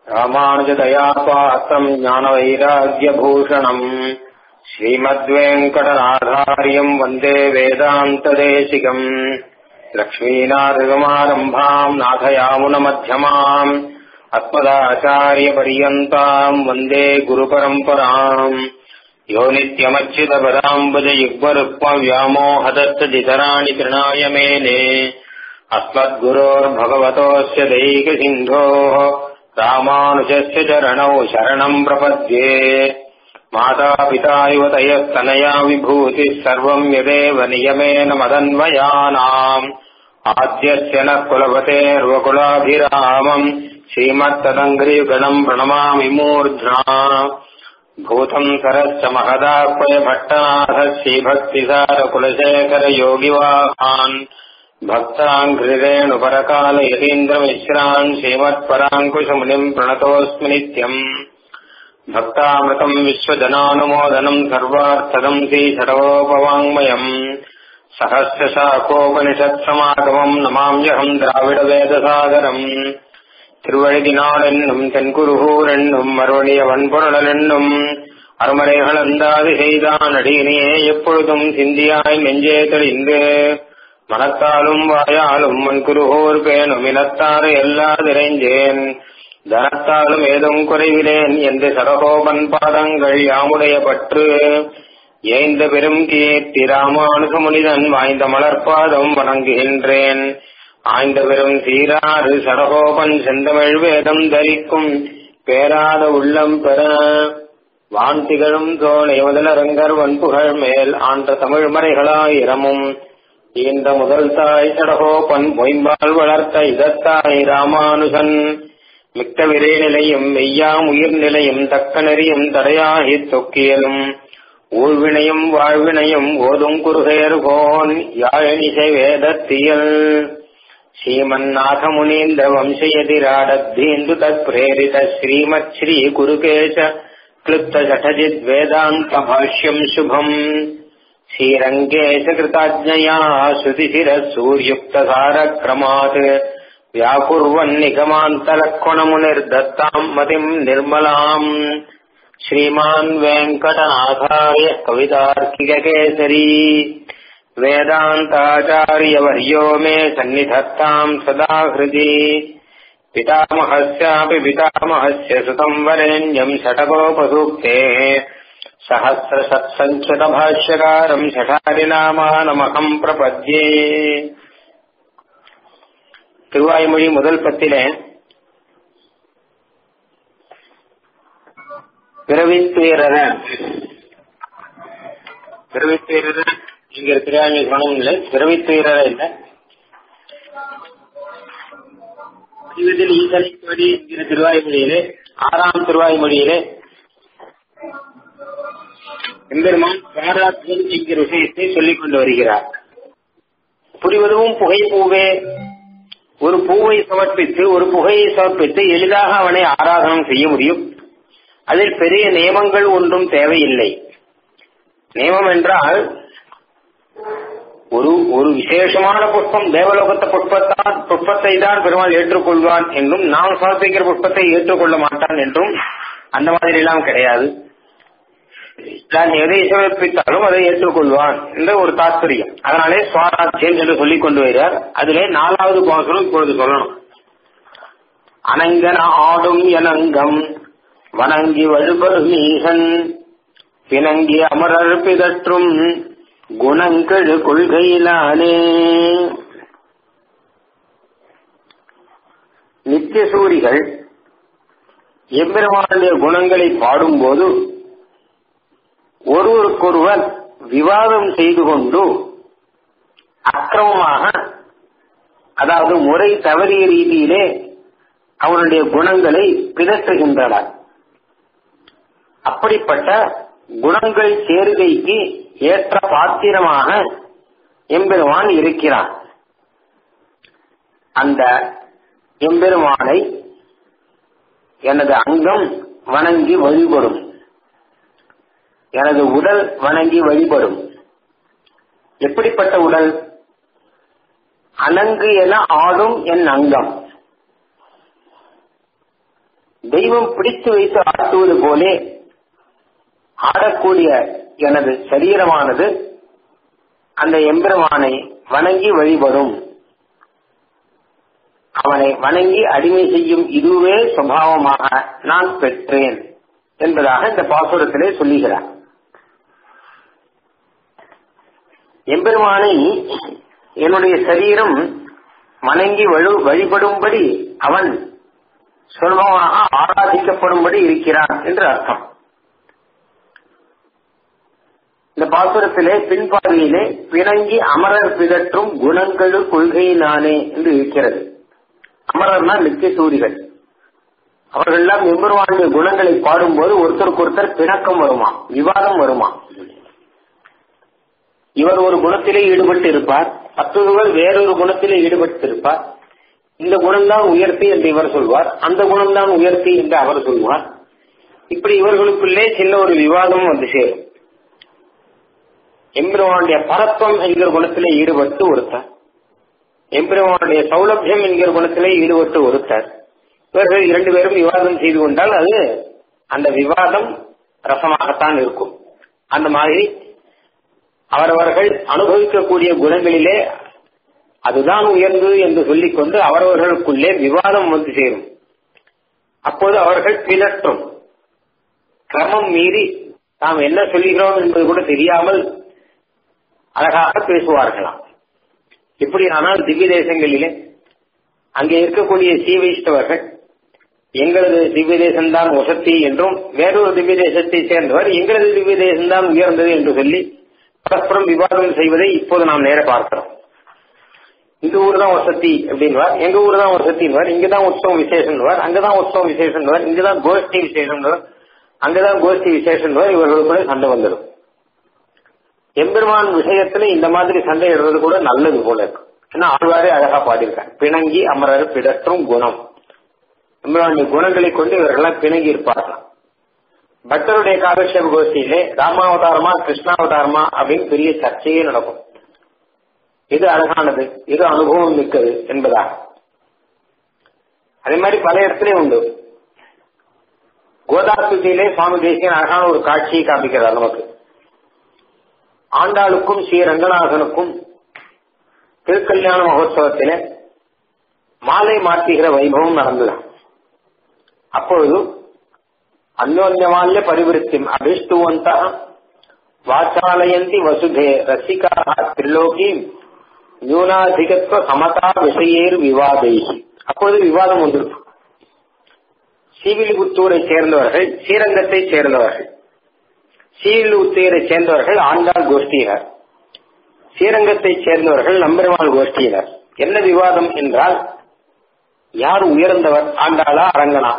ராமானுஜதயா பாத்திரம் ஞானவைராகியபூஷணம் ஸ்ரீமத்வேங்கடநாதாரியம் வந்தே வேதாந்ததேசிகம் லக்ஷ்மீநாதகுமாரம்பாம் நாதயாமுனமध्यமாம் अस्मदाचार्यपर्यन्ताम् वन्दे गुरुपरम्पराम् यो नित्यमच्युतपदाम्बुजयुग्मरुक्मव्यामोहदत्तजितराणि तृणाय मेने अस्मद्गुरोर्भगवतोऽस्य दैकसिन्धोः रामानुजस्य चरणौ शरणम् प्रपद्ये मातापिता युवतयस्तनया विभूतिः सर्वम् यदेव नियमेन मदन्वयानाम् आद्यस्य नः कुलपतेर्वकुलाभिरामम् श्रीमत्तदङ्घ्रियुगणम् प्रणमामि मूर्ध्ना भूतम् सरश्च महदाह्वय भट्टनाथ श्रीभक्तिसारकुलशेखरयोगिवाहान् भक्ताङ्घ्रिरेणुपरकालयतीन्द्रमिश्रान् श्रीमत्पराङ्कुशमुनिम् प्रणतोऽस्मि नित्यम् भक्तामृतम् विश्वजनानुमोदनम् सर्वार्थदम् श्रीषडवोपवाङ्मयम् सहस्रशाकोपनिषत्समागमम् नमाम्यहम् द्राविडवेदसागरम् திருவழுதினாளென்னும் தென்குருகூரென்னும் மறுவழிய வன்பொருளென்னும் அருமறைகளந்தாது செய்தான் அடியினையே எப்பொழுதும் சிந்தியாய் நெஞ்சே தெளிந்து மனத்தாலும் வாயாலும் மண்குருகூர் பேணும் இனத்தாறு எல்லாதிரைஞ்சேன் தனத்தாலும் ஏதும் குறைவிலேன் என்று சடகோபன் பாதங்கள் யாமுடைய பற்று ஏய்ந்த பெரும் கீர்த்தி ராமானுசமுனிதன் வாய்ந்த மலர்பாதம் வணங்குகின்றேன் ஆய்ந்த பெரும் சீராறு சடகோபன் செந்தமிழ் வேதம் தரிக்கும் பேராத உள்ளம் பெற வான் திகழும் தோலை முதலரங்கர் வன்புகழ் மேல் ஆண்ட தமிழ் மறைகளாயிரமும் இந்த முதல் தாய் சடகோபன் பொய்ம்பால் வளர்த்த இதத்தாய் ராமானுசன் மிக்க விரை நிலையும் மெய்யாம் உயிர் நிலையும் தக்க நெறியும் தடையாகி தொக்கியலும் ஊழ்வினையும் வாழ்வினையும் ஓதும் குருகேர்கோன் யாழிசை வேதத்தியல் श्रीमन्नाथमुनीन्द्र वंशयतिराडद्धीन्दु तत्प्रेरित श्रीमत् श्रीकुरुकेश क्लुप्त जठजिद्वेदान्तभाष्यम् शुभम् श्रीरङ्गेश कृताज्ञया श्रुतिशिरः सूर्युक्तसारक्रमात् व्याकुर्वन्निगमान्तलक्ष्मणमुनिर्दत्ताम् मतिम् निर्मलाम् श्रीमान् वेङ्कटनाथाय कवितार्किककेसरी वेदान्ताचार्यवर्यो मे सन्निधत्ताम् सदा हृदि पितामहस्यापि पितामहस्य सुतम् वरेण्यम् षटकोपसूक्तेः सहस्रशत्सञ्चितभाष्यकारम् षठारिनामानमहम् प्रपद्ये திருவாய்மொழி முதல் பத்திலே பிறவித்துயரன பிறவித்துயரன இங்க திருவாய்மொழி குணம் இல்லை பிறவித்துயரன இல்லை வடிவத்தில் ஈசனைப்படி என்கிற திருவாய்மொழியிலே ஆறாம் திருவாய்மொழியிலே எம்பெருமான் பாராட்டுதல் என்கிற விஷயத்தை சொல்லிக் கொண்டு வருகிறார் புரிவதும் புகை பூவே ஒரு பூவை சமர்ப்பித்து ஒரு புகையை சமர்ப்பித்து எளிதாக அவனை ஆராதனம் செய்ய முடியும் அதில் பெரிய நியமங்கள் ஒன்றும் தேவையில்லை நியமம் என்றால் ஒரு ஒரு விசேஷமான புஷ்பம் தேவலோகத்த புஷ்பத்தான் புஷ்பத்தை தான் பெருமாள் ஏற்றுக்கொள்வான் என்றும் நாம் சமர்ப்பிக்கிற புஷ்பத்தை ஏற்றுக்கொள்ள மாட்டான் என்றும் அந்த மாதிரி எல்லாம் கிடையாது தான் எதை சமர்ப்பித்தாலும் அதை ஏற்றுக்கொள்வான் என்ற ஒரு தாற்பயம் அதனாலே சுவாராத்தியம் என்று சொல்லிக் கொண்டு வருகிறார் அதிலே நாலாவது பாசனம் இப்பொழுது சொல்லணும் அனங்கன ஆடும் எனங்கம் வணங்கி வழுபரும் ஈசன் பிணங்கி அமரர் பிதற்றும் குணங்கெழு கொள்கையிலானே நித்தியசூரிகள் எம்பெருமானுடைய குணங்களை பாடும்போது ஒருவருக்கொருவர் விவாதம் செய்து கொண்டு அக்கிரமமாக அதாவது முறை தவறிய ரீதியிலே அவனுடைய குணங்களை பிதற்றுகின்றனர் அப்படிப்பட்ட குணங்கள் சேருகைக்கு ஏற்ற பாத்திரமாக எம்பெருமான் இருக்கிறான் அந்த எம்பெருமானை எனது அங்கம் வணங்கி வழிபடும் எனது உடல் வணங்கி வழிபடும் எப்படிப்பட்ட உடல் அணங்கு என ஆடும் என் அங்கம் தெய்வம் பிடித்து வைத்து ஆட்டுவது போலே ஆடக்கூடிய எனது சரீரமானது அந்த எம்பெருமானை வணங்கி வழிபடும் அவனை வணங்கி அடிமை செய்யும் இதுவே சுபாவமாக நான் பெற்றேன் என்பதாக இந்த பாசுரத்திலே சொல்லுகிறார் எம்பெருமானை என்னுடைய சரீரம் வணங்கி வழு வழிபடும்படி அவன் சுலபமாக ஆராதிக்கப்படும்படி இருக்கிறான் என்று அர்த்தம் இந்த பாசுரத்திலே பின்பாதியிலே பிணங்கி அமரர் பிதற்றும் குணங்களு கொள்கை நானே என்று இருக்கிறது அமரர்னா நித்திய சூரிகள் அவர்கள்லாம் எம்பெருமானுடைய குணங்களை பாடும்போது ஒருத்தருக்கு ஒருத்தர் பிணக்கம் வருமா விவாதம் வருமா இவர் ஒரு குணத்திலே ஈடுபட்டு இருப்பார் மற்றொருவர் வேறொரு குணத்திலே ஈடுபட்டு இருப்பார் இந்த குணம்தான் உயர்த்தி என்று இவர் சொல்வார் அந்த குணம்தான் உயர்த்தி என்று அவர் சொல்வார் இப்படி இவர்களுக்குள்ளே சின்ன ஒரு விவாதம் வந்து சேரும் எம்பெருமானுடைய பரத்வம் என்கிற குணத்திலே ஈடுபட்டு ஒருத்தர் எம்பெருமானுடைய சௌலபியம் என்கிற குணத்திலே ஈடுபட்டு ஒருத்தர் இவர்கள் இரண்டு பேரும் விவாதம் செய்து கொண்டால் அது அந்த விவாதம் ரசமாகத்தான் இருக்கும் அந்த மாதிரி அவரவர்கள் அனுபவிக்கக்கூடிய குணங்களிலே அதுதான் உயர்ந்தது என்று சொல்லிக்கொண்டு அவரவர்களுக்குள்ளே விவாதம் வந்து சேரும் அப்போது அவர்கள் பிதற்றும் கிரமம் மீறி நாம் என்ன சொல்லுகிறோம் என்பது கூட தெரியாமல் அழகாக பேசுவார்களாம் இப்படி ஆனால் திவ்ய தேசங்களிலே அங்கே இருக்கக்கூடிய ஸ்ரீ வைஷ்ணவர்கள் எங்களது திவ்ய தேசம்தான் வசத்தி என்றும் வேறொரு திவ்ய தேசத்தை சேர்ந்தவர் எங்களது திவ்ய தேசம்தான் உயர்ந்தது என்று சொல்லி பரஸ்பரம் விவாதம் செய்வதை இப்போது நாம் நேர பார்க்கிறோம் இந்த ஊர் தான் வசதி அப்படின்வார் எங்க ஊர் தான் வசதின்வார் இங்கதான் உற்சவம் விசேஷம்வார் அங்கதான் உற்சவம் விசேஷம்வார் இங்கதான் கோஷ்டி விசேஷம்வார் அங்கதான் கோஷ்டி விசேஷம்வார் இவர்களுக்குள்ள சண்டை வந்துடும் எம்பெருமான் விஷயத்துல இந்த மாதிரி சண்டை இடுறது கூட நல்லது போல இருக்கு ஏன்னா ஆழ்வாரே அழகா பாடியிருக்காங்க பிணங்கி அமரர் பிடற்றும் குணம் எம்பெருமானுடைய குணங்களை கொண்டு இவர்கள்லாம் பிணங்கி இருப்பார்களாம் பக்தருடைய காலக்ஷேப கோஷ்டியிலே ராமாவதாரமா கிருஷ்ணாவதாரமா அப்படின்னு பெரிய சர்ச்சையே நடக்கும் இது அழகானது இது அனுபவம் மிக்கது என்பதாக அதே மாதிரி பல இடத்துலயும் உண்டு கோதாஸ்துதியிலே சுவாமி தேசியன் அழகான ஒரு காட்சியை காமிக்கிறார் நமக்கு ஆண்டாளுக்கும் ஸ்ரீ ரங்கநாதனுக்கும் திருக்கல்யாண மகோத்சவத்திலே மாலை மாற்றுகிற வைபவம் நடந்ததாம் அப்பொழுது அந்யோன்யமால்ய பரிவிருத்தி அபிஷ்டுவந்த வாச்சாலயந்தி வசுதே ரசிகா திரிலோகி நியூனாதிகத்துவ சமதா விஷயேர் விவாதை அப்பொழுது விவாதம் வந்திருக்கு சீவிலிபுத்தூரை சேர்ந்தவர்கள் ஸ்ரீரங்கத்தை சேர்ந்தவர்கள் சீவிலிபுத்தூரை சேர்ந்தவர்கள் ஆண்டாள் கோஷ்டியினர் ஸ்ரீரங்கத்தை சேர்ந்தவர்கள் நம்பெருமாள் கோஷ்டியினர் என்ன விவாதம் என்றால் யார் உயர்ந்தவர் ஆண்டாளா அரங்கனா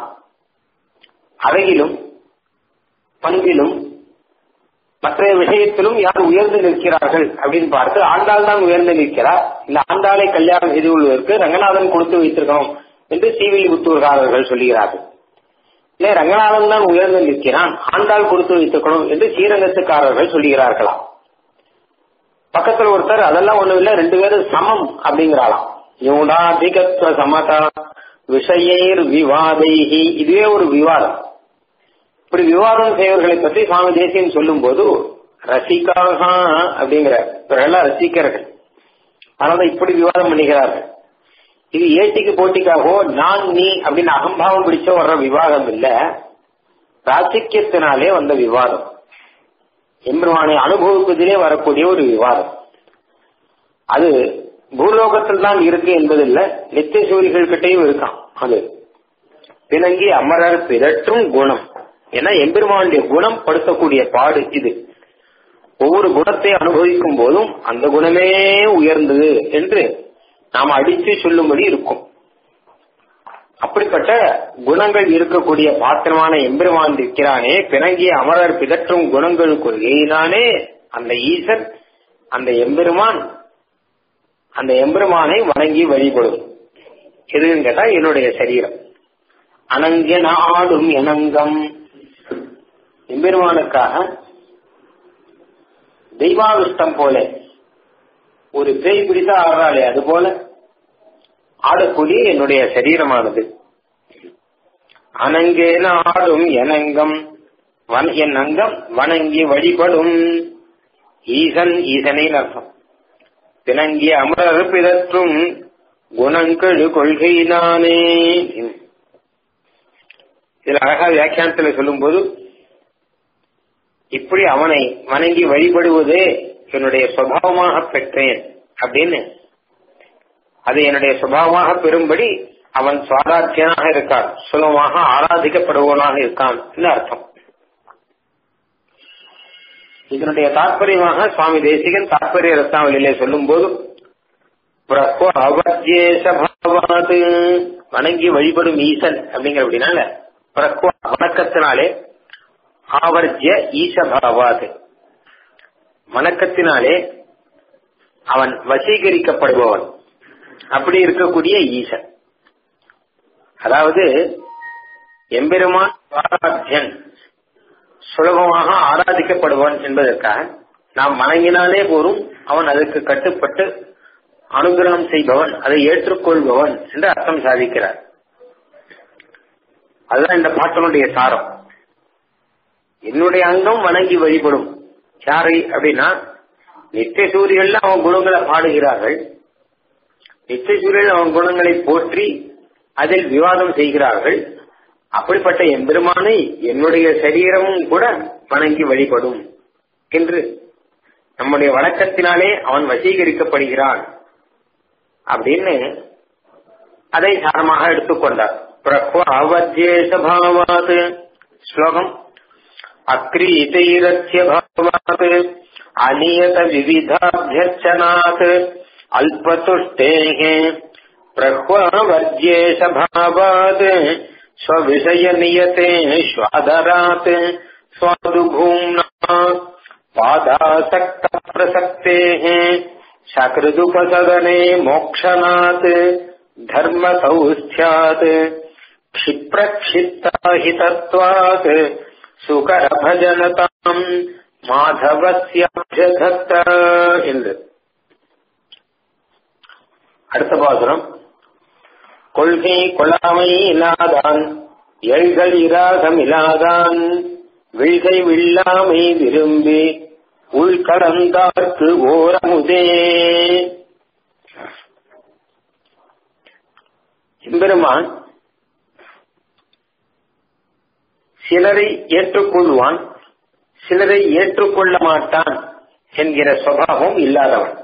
அழகிலும் பண்பிலும் மற்ற விஷயத்திலும் யார் உயர்ந்து நிற்கிறார்கள் அப்படின்னு பார்த்து ஆண்டாள் தான் உயர்ந்து நிற்கிறார் இந்த ஆண்டாளை கல்யாணம் செய்து கொள்வதற்கு ரங்கநாதன் கொடுத்து வைத்திருக்கணும் என்று சீவிலிபுத்தூர்காரர்கள் சொல்லுகிறார்கள் இல்லை ரங்கநாதன் தான் உயர்ந்து நிற்கிறான் ஆண்டாள் கொடுத்து வைத்திருக்கணும் என்று ஸ்ரீரங்கத்துக்காரர்கள் சொல்லுகிறார்களாம் பக்கத்தில் ஒருத்தர் அதெல்லாம் ஒண்ணும் இல்ல ரெண்டு பேரும் சமம் அப்படிங்கிறாளாம் யூடாதிகத்துவ சமதா விஷயர் விவாதைகி இதுவே ஒரு விவாதம் இப்படி விவாதம் செய்வர்களை பற்றி சுவாமி தேசியம் சொல்லும் போது ரசிக்காக அப்படிங்கிற இவர்கள்லாம் ரசிக்கிறார்கள் அதனால இப்படி விவாதம் பண்ணுகிறார்கள் இது ஏட்டிக்கு போட்டிக்காகவோ நான் நீ அப்படின்னு அகம்பாவம் பிடிச்சோ வர்ற விவாதம் இல்ல ராசிக்கியத்தினாலே வந்த விவாதம் எம்பெருமானை அனுபவிப்பதிலே வரக்கூடிய ஒரு விவாதம் அது பூலோகத்தில் தான் இருக்கு என்பதில்ல நித்திய சூரிகள் கிட்டையும் இருக்கான் அது பிணங்கி அமரர் பிதற்றும் குணம் ஏன்னா எம்பெருமானுடைய குணம் படுத்தக்கூடிய பாடு இது ஒவ்வொரு குணத்தை அனுபவிக்கும் போதும் அந்த குணமே உயர்ந்தது என்று நாம் அடித்து சொல்லும்படி இருக்கும் அப்படிப்பட்ட குணங்கள் இருக்கக்கூடிய பாத்திரமான எம்பெருமான் இருக்கிறானே பிணங்கிய அமரர் பிதற்றும் குணங்கள் கொள்கையினானே அந்த ஈசன் அந்த எம்பெருமான் அந்த எம்பெருமானை வணங்கி வழிபடும் எதுன்னு கேட்டா என்னுடைய சரீரம் அனங்கன ஆடும் இணங்கம் எம்பெருமானுக்காக தெய்வாவிஷ்டம் போல ஒரு பேய் பிடித்தா ஆடுறாளே அது போல ஆடக்கூடிய என்னுடைய சரீரமானது அனங்கேன ஆடும் எனங்கம் வன- என் அங்கம் வணங்கி வழிபடும் ஈசன் ஈசனின் அர்த்தம் பிணங்கிய அமரர் பிதற்றும் குணங்கெழு கொள்கை நானே இதுல அழகா வியாக்கியானத்துல சொல்லும்போது இப்படி அவனை வணங்கி வழிபடுவதே என்னுடைய சுபாவமாக பெற்றேன் அப்படின்னு அது என்னுடைய சுபாவமாக பெறும்படி அவன் சுவாராத்தியனாக இருக்கான் சுலபமாக ஆராதிக்கப்படுவனாக இருக்கான் என்று அர்த்தம் இதனுடைய தாற்பயமாக சுவாமி தேசிகன் தாற்பரிய ரத்னாவளியிலே சொல்லும் போது அவத்யேசபாவாது வணங்கி வழிபடும் ஈசன் அப்படிங்கிற அப்படின்னால பிரக்வ வணக்கத்தினாலே ஆவர்ஜ்ய ஈசபாவாது வணக்கத்தினாலே அவன் வசீகரிக்கப்படுபவன் அப்படி இருக்கக்கூடிய ஈசன் அதாவது எம்பெருமான் ஆராத்தியன் சுலபமாக ஆராதிக்கப்படுவான் என்பதற்காக நாம் வணங்கினாலே போரும் அவன் அதற்கு கட்டுப்பட்டு அனுகிரகம் செய்பவன் அதை ஏற்றுக்கொள்பவன் என்று அர்த்தம் சாதிக்கிறார் அதுதான் இந்த பாட்டனுடைய சாரம் என்னுடைய அங்கம் வணங்கி வழிபடும் யாரை அப்படின்னா நித்திய சூரியல்ல அவன் குணங்களை பாடுகிறார்கள் நித்திய சூரியல் அவன் குணங்களை போற்றி அதில் விவாதம் செய்கிறார்கள் அப்படிப்பட்ட எம்பெருமானை என்னுடைய சரீரமும் கூட வணங்கி வழிபடும் என்று நம்முடைய வழக்கத்தினாலே அவன் வசீகரிக்கப்படுகிறான் அப்படின்னு அதை சாரமாக எடுத்துக்கொண்டார் பிரக்வாவத்யேசபாவாத் ஸ்லோகம் அக்ரீதைரத்ய பாவாத் அநியத விவிதாபியர்ச்சனாத் அல்பதுஷ்டேः प्रह्वावर्ज्येशभावात् स्वविषयनियते स्वादरात् स्वादुभूम्ना पादासक्तप्रसक्तेः सकृदुपसदने मोक्षणात् धर्मसौस्थ्यात् क्षिप्रक्षिप्ताहितत्वात् सुकरभजनताम् மாதவசியாபியதத்த என்று அடுத்த பாசுரம் கொள்கை கொள்ளாமை இல்லாதான் எழ்கள் இராகம் இல்லாதான் விழ்கை வில்லாமை விரும்பி உள்கலந்தார்க்கு ஓரமுதே எம்பெருமான் சிலரை ஏற்றுக்கொள்வான் சிலரை ஏற்றுக்கொள்ள மாட்டான் என்கிற சுவாவம் இல்லாதவன்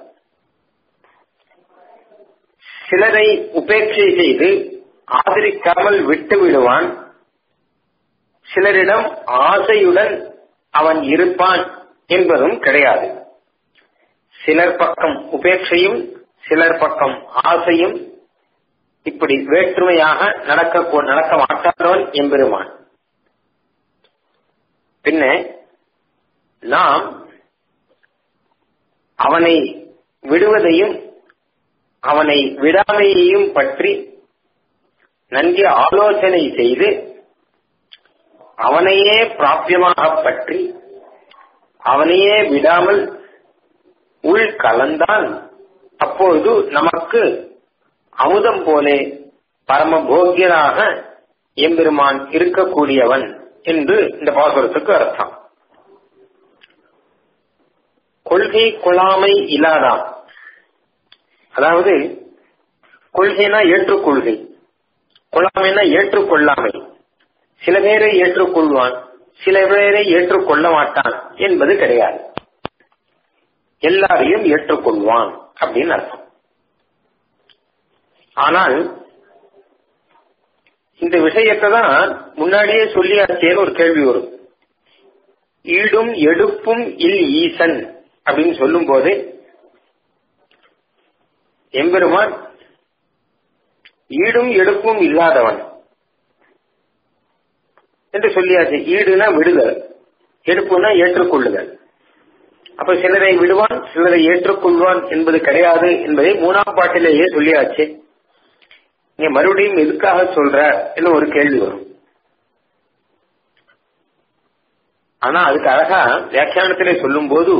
சிலரை உபேட்சை செய்து ஆதரிக்காமல் விட்டு விடுவான் சிலரிடம் ஆசையுடன் அவன் இருப்பான் என்பதும் கிடையாது சிலர் பக்கம் உபேட்சையும் சிலர் பக்கம் ஆசையும் இப்படி வேற்றுமையாக நடக்க நடக்க மாட்டாதவன் எம்பெருமான் பின்ன நாம் அவனை விடுவதையும் அவனை விடாமையையும் பற்றி நன்கு ஆலோசனை செய்து அவனையே பிராபியமாக பற்றி அவனையே விடாமல் உள் கலந்தால் அப்பொழுது நமக்கு அமுதம் போலே பரமபோக்கியனாக எம்பெருமான் இருக்கக்கூடியவன் என்று இந்த பாசுரத்துக்கு அர்த்தம் கொள்கை கொள்ளாமை இல்லாதான் அதாவது கொள்கைனா ஏற்றுக்கொள்கை கொள்ளாமைனா ஏற்றுக்கொள்ளாமை சில பேரை ஏற்றுக்கொள்வான் சில பேரை ஏற்றுக்கொள்ள மாட்டான் என்பது கிடையாது எல்லாரையும் ஏற்றுக்கொள்வான் அப்படின்னு அர்த்தம் ஆனால் இந்த விஷயத்தை தான் முன்னாடியே சொல்லியாச்சேன்னு ஒரு கேள்வி வரும் ஈடும் எடுப்பும் இல் ஈசன் அப்படின்னு சொல்லும் போது எம்பெருமான் ஈடும் எடுப்பும் இல்லாதவன் என்று சொல்லியாச்சு ஈடுனா விடுதல் எடுப்புனா ஏற்றுக்கொள்ளுதல் அப்ப சிலரை விடுவான் சிலரை ஏற்றுக்கொள்வான் என்பது கிடையாது என்பதை மூணாம் பாட்டிலேயே சொல்லியாச்சு நீங்க மறுபடியும் எதுக்காக சொல்ற என்று ஒரு கேள்வி வரும் ஆனா அதுக்கு அழகா வியாக்கியானத்திலே சொல்லும் போது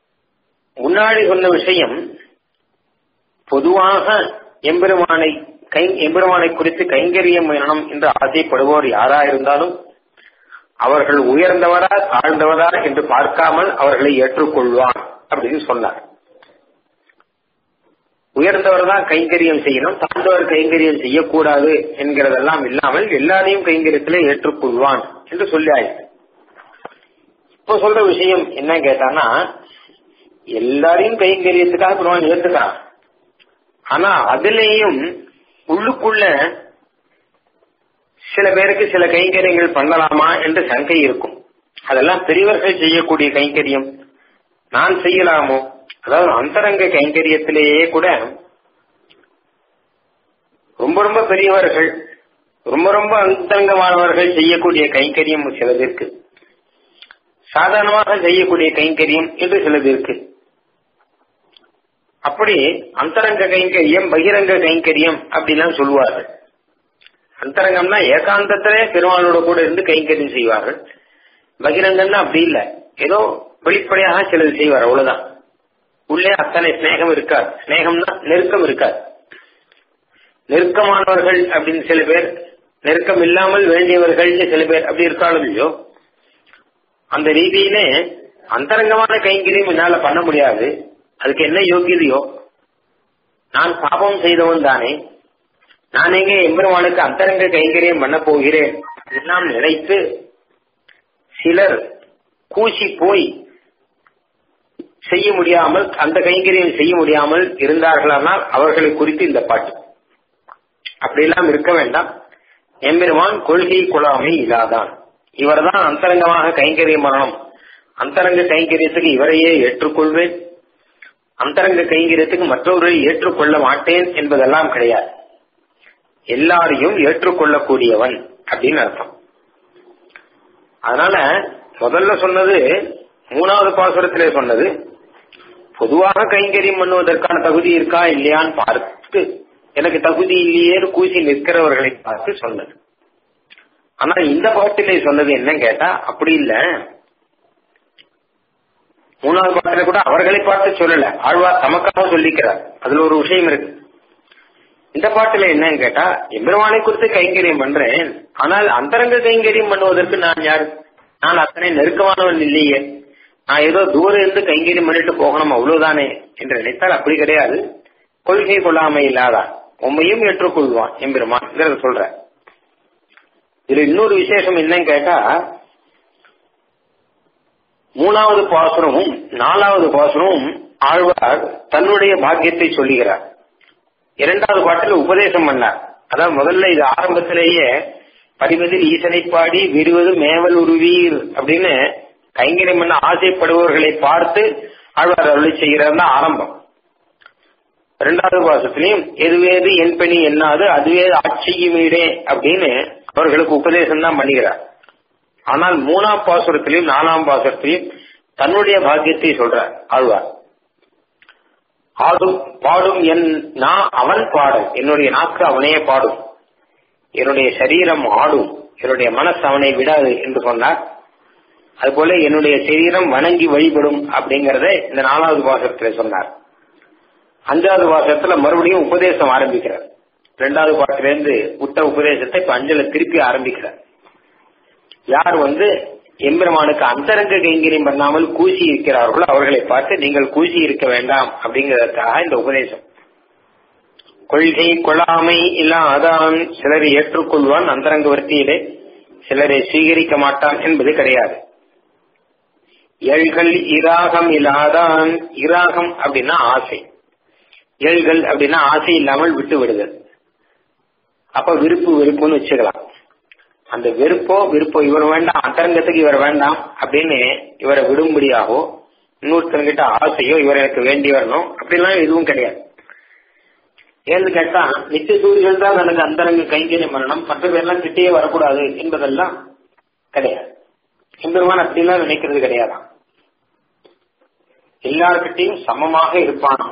முன்னாடி சொன்ன விஷயம் பொதுவாக எம்பெருமானை கை எம்பெருமானை குறித்து கைங்கரியம் வேணும் என்று ஆசைப்படுவோர் யாரா இருந்தாலும் அவர்கள் உயர்ந்தவரா தாழ்ந்தவரா என்று பார்க்காமல் அவர்களை ஏற்றுக்கொள்வான் அப்படின்னு சொன்னார் உயர்ந்தவர் தான் கைங்கரியம் செய்யணும் தாழ்ந்தவர் கைங்கரியம் செய்யக்கூடாது என்கிறதெல்லாம் இல்லாமல் எல்லாரையும் கைங்கரியத்திலே ஏற்றுக்கொள்வான் என்று சொல்லி ஆயிடுச்சு இப்போ சொல்ற விஷயம் என்ன கேட்டானா எல்லாரையும் கைங்கரியத்துக்காக பெருமான் ஏத்துக்கிறான் ஆனா அதுலேயும் உள்ளுக்குள்ள சில பேருக்கு சில கைங்கரியங்கள் பண்ணலாமா என்று சங்கை இருக்கும் அதெல்லாம் பெரியவர்கள் செய்யக்கூடிய கைங்கரியம் நான் செய்யலாமோ அதாவது அந்தரங்க கைங்கரியத்திலேயே கூட ரொம்ப ரொம்ப பெரியவர்கள் ரொம்ப ரொம்ப அந்தரங்கமானவர்கள் செய்யக்கூடிய கைங்கரியம் சிலது இருக்கு சாதாரணமாக செய்யக்கூடிய கைங்கரியம் என்று சிலது இருக்கு அப்படி அந்தரங்க கைங்கரியம் பகிரங்க கைங்கரியம் அப்படிலாம் சொல்லுவார்கள் அந்தரங்கம்னா ஏகாந்தத்திலே பெருமாளோட கூட இருந்து கைங்கரியம் செய்வார்கள் பகிரங்கம்னா அப்படி இல்ல ஏதோ வெளிப்படையாக சிலது செய்வார் அவ்வளவுதான் உள்ளே அத்தனை ஸ்நேகம் இருக்காது ஸ்நேகம்னா நெருக்கம் இருக்காது நெருக்கமானவர்கள் அப்படின்னு சில பேர் நெருக்கம் இல்லாமல் வேண்டியவர்கள் சில பேர் அப்படி இருக்காலும் இல்லையோ அந்த ரீதியிலே அந்தரங்கமான கைங்கரியம் என்னால பண்ண முடியாது அதுக்கு என்ன யோகியதையோ நான் பாபம் செய்தவன் தானே நான் எங்கே எம்பெருமானுக்கு அந்தரங்க கைங்கரியம் பண்ண போகிறேன் எல்லாம் நினைத்து சிலர் கூசி போய் செய்ய முடியாமல் அந்த கைங்கரியம் செய்ய முடியாமல் இருந்தார்களானால் அவர்களை குறித்து இந்த பாட்டு அப்படியெல்லாம் இருக்க வேண்டாம் எம்பெருமான் கொள்கை குழாமை இல்லாதான் இவர்தான் அந்தரங்கமாக கைங்கரியம் பண்ணணும் அந்தரங்க கைங்கரியத்துக்கு இவரையே ஏற்றுக்கொள்வேன் அந்தரங்க கைங்கரியத்துக்கு மற்றவர்களை ஏற்றுக்கொள்ள மாட்டேன் என்பதெல்லாம் கிடையாது எல்லாரையும் ஏற்றுக்கொள்ளக்கூடியவன் அப்படின்னு அர்த்தம் அதனால முதல்ல சொன்னது மூணாவது பாசுரத்திலே சொன்னது பொதுவாக கைங்கரியம் பண்ணுவதற்கான தகுதி இருக்கா இல்லையான்னு பார்த்து எனக்கு தகுதி இல்லையேன்னு கூசி நிற்கிறவர்களை பார்த்து சொன்னது ஆனா இந்த பாட்டிலே சொன்னது என்ன கேட்டா அப்படி இல்ல மூணாவது பாட்டில கூட அவர்களை பார்த்து சொல்லல ஆழ்வார் தமக்காக சொல்லிக்கிறார் அதுல ஒரு விஷயம் இருக்கு இந்த பாட்டுல என்னன்னு கேட்டா எம்பெருமானை குறித்து கைங்கரியம் பண்றேன் ஆனால் அந்தரங்க கைங்கரியம் பண்ணுவதற்கு நான் யார் நான் அத்தனை நெருக்கமானவன் இல்லையே நான் ஏதோ தூரம் இருந்து கைங்கரியம் பண்ணிட்டு போகணும் அவ்வளவுதானே என்று நினைத்தால் அப்படி கிடையாது கொள்கை கொள்ளாமை இல்லாதான் உண்மையும் ஏற்றுக்கொள்வான் எம்பெருமான் சொல்ற இதுல இன்னொரு விசேஷம் என்னன்னு கேட்டா மூணாவது பாசுரமும் நாலாவது பாசுரமும் ஆழ்வார் தன்னுடைய பாக்கியத்தை சொல்லுகிறார் இரண்டாவது பாட்டில் உபதேசம் பண்ணார் அதான் முதல்ல இது ஆரம்பத்திலேயே படிவதில் ஈசனை பாடி விடுவது மேவல் உருவீர் அப்படின்னு கைங்கரியம் பண்ண ஆசைப்படுபவர்களை பார்த்து ஆழ்வார் அருளை செய்கிறார் தான் ஆரம்பம் இரண்டாவது பாசத்திலையும் எதுவேது என் பணி என்னாது அதுவே ஆட்சியும் வீடே அப்படின்னு அவர்களுக்கு உபதேசம் தான் பண்ணுகிறார் ஆனால் மூணாம் பாசுரத்திலையும் நாலாம் பாசுரத்திலையும் தன்னுடைய பாக்கியத்தை சொல்றார் ஆழ்வார் ஆடும் பாடும் என் நான் அவன் பாடும் என்னுடைய நாக்கு அவனே பாடும் என்னுடைய சரீரம் ஆடும் என்னுடைய மனசு அவனை விடாது என்று சொன்னார் அதுபோல என்னுடைய சரீரம் வணங்கி வழிபடும் அப்படிங்கறத இந்த நாலாவது பாசத்துல சொன்னார் அஞ்சாவது பாசத்துல மறுபடியும் உபதேசம் ஆரம்பிக்கிறார் இரண்டாவது பாட்டிலிருந்து விட்ட உபதேசத்தை இப்ப அஞ்சல திருப்பி ஆரம்பிக்கிறார் யார் வந்து எம்பெருமானுக்கு அந்தரங்க கைங்கரியம் பண்ணாமல் கூசி இருக்கிறார்களோ அவர்களை பார்த்து நீங்கள் கூசி இருக்க வேண்டாம் அப்படிங்கறதுக்காக இந்த உபதேசம் கொள்கை கொள்ளாமை இல்லாதான் சிலரை ஏற்றுக்கொள்வான் அந்தரங்க வர்த்தியிலே சிலரை சுவீகரிக்க மாட்டான் என்பது கிடையாது எழ்கள் இராகம் இல்லாதான் இராகம் அப்படின்னா ஆசை எழ்கள் அப்படின்னா ஆசை இல்லாமல் விட்டு விடுதல் அப்ப விருப்பு வெறுப்புன்னு வச்சுக்கலாம் அந்த வெறுப்போ விருப்போ இவர் வேண்டாம் அந்தரங்கத்துக்கு இவர் வேண்டாம் அப்படின்னு இவரை விடும்படியாகவோ இன்னொருத்தர்கிட்ட ஆசையோ இவர் எனக்கு வேண்டி வரணும் அப்படிலாம் எதுவும் கிடையாது ஏன்னு கேட்டா நித்திய சூரியர்கள் தான் எனக்கு அந்தரங்க கைங்கரியம் பண்ணணும் மற்ற பேர்லாம் கிட்டேயே வரக்கூடாது என்பதெல்லாம் கிடையாது எம்பெருமான் அப்படிலாம் நினைக்கிறது கிடையாதான் எல்லார்கிட்டையும் சமமாக இருப்பான்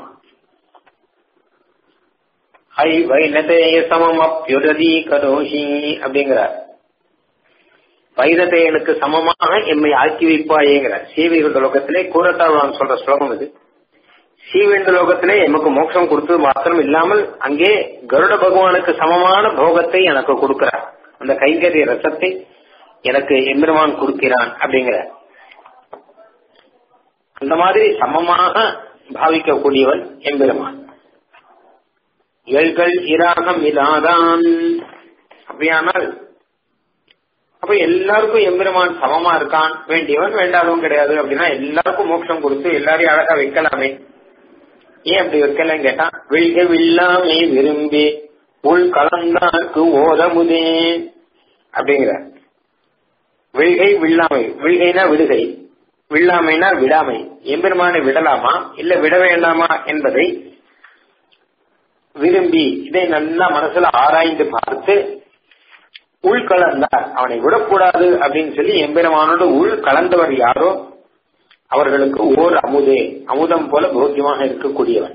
ஐ வைனதேய சமம் அப்பியுரதி கரோஷி அப்படிங்கிறார் வைரதேயனுக்கு சமமாக எம்மை ஆக்கி வைப்பாயேங்கிறார் சேவைகள் லோகத்திலே கூறத்தாழ்வான் சொல்ற ஸ்லோகம் இது ஸ்ரீவேண்டு லோகத்திலே எமக்கு மோட்சம் கொடுத்தது மாத்திரம் இல்லாமல் அங்கே கருட பகவானுக்கு சமமான போகத்தை எனக்கு கொடுக்கிறார் அந்த கைங்கரிய ரசத்தை எனக்கு எம்பெருமான் கொடுக்கிறான் அப்படிங்கிற அந்த மாதிரி சமமாக பாவிக்கக்கூடியவன் எம்பெருமான் ஏழ்கள் இராகம் இல்லாதான் அப்படியானால் அப்ப எல்லாருக்கும் எம்பெருமான் சமமா இருக்கான் வேண்டியவன் வேண்டாதவன் கிடையாது அப்படின்னா எல்லாருக்கும் மோட்சம் கொடுத்து எல்லாரையும் அழகா வைக்கலாமே ஏன் அப்படி வைக்கலன்னு கேட்டா விழ்க வில்லாமே விரும்பி உள் கலந்தார்க்கு ஓதமுதே அப்படிங்கிற விழ்கை வில்லாமை விழ்கைனா விடுகை வில்லாமைனா விடாமை எம்பெருமானை விடலாமா இல்ல விட வேண்டாமா என்பதை விரும்பி இதை நல்லா மனசுல ஆராய்ந்து பார்த்து உள் கலந்தார் அவனை விடக்கூடாது அப்படின்னு சொல்லி எம்பெருமானோடு உள் கலந்தவர் யாரோ அவர்களுக்கு ஓர் அமுதே அமுதம் போல போக்கியமாக இருக்கக்கூடியவன்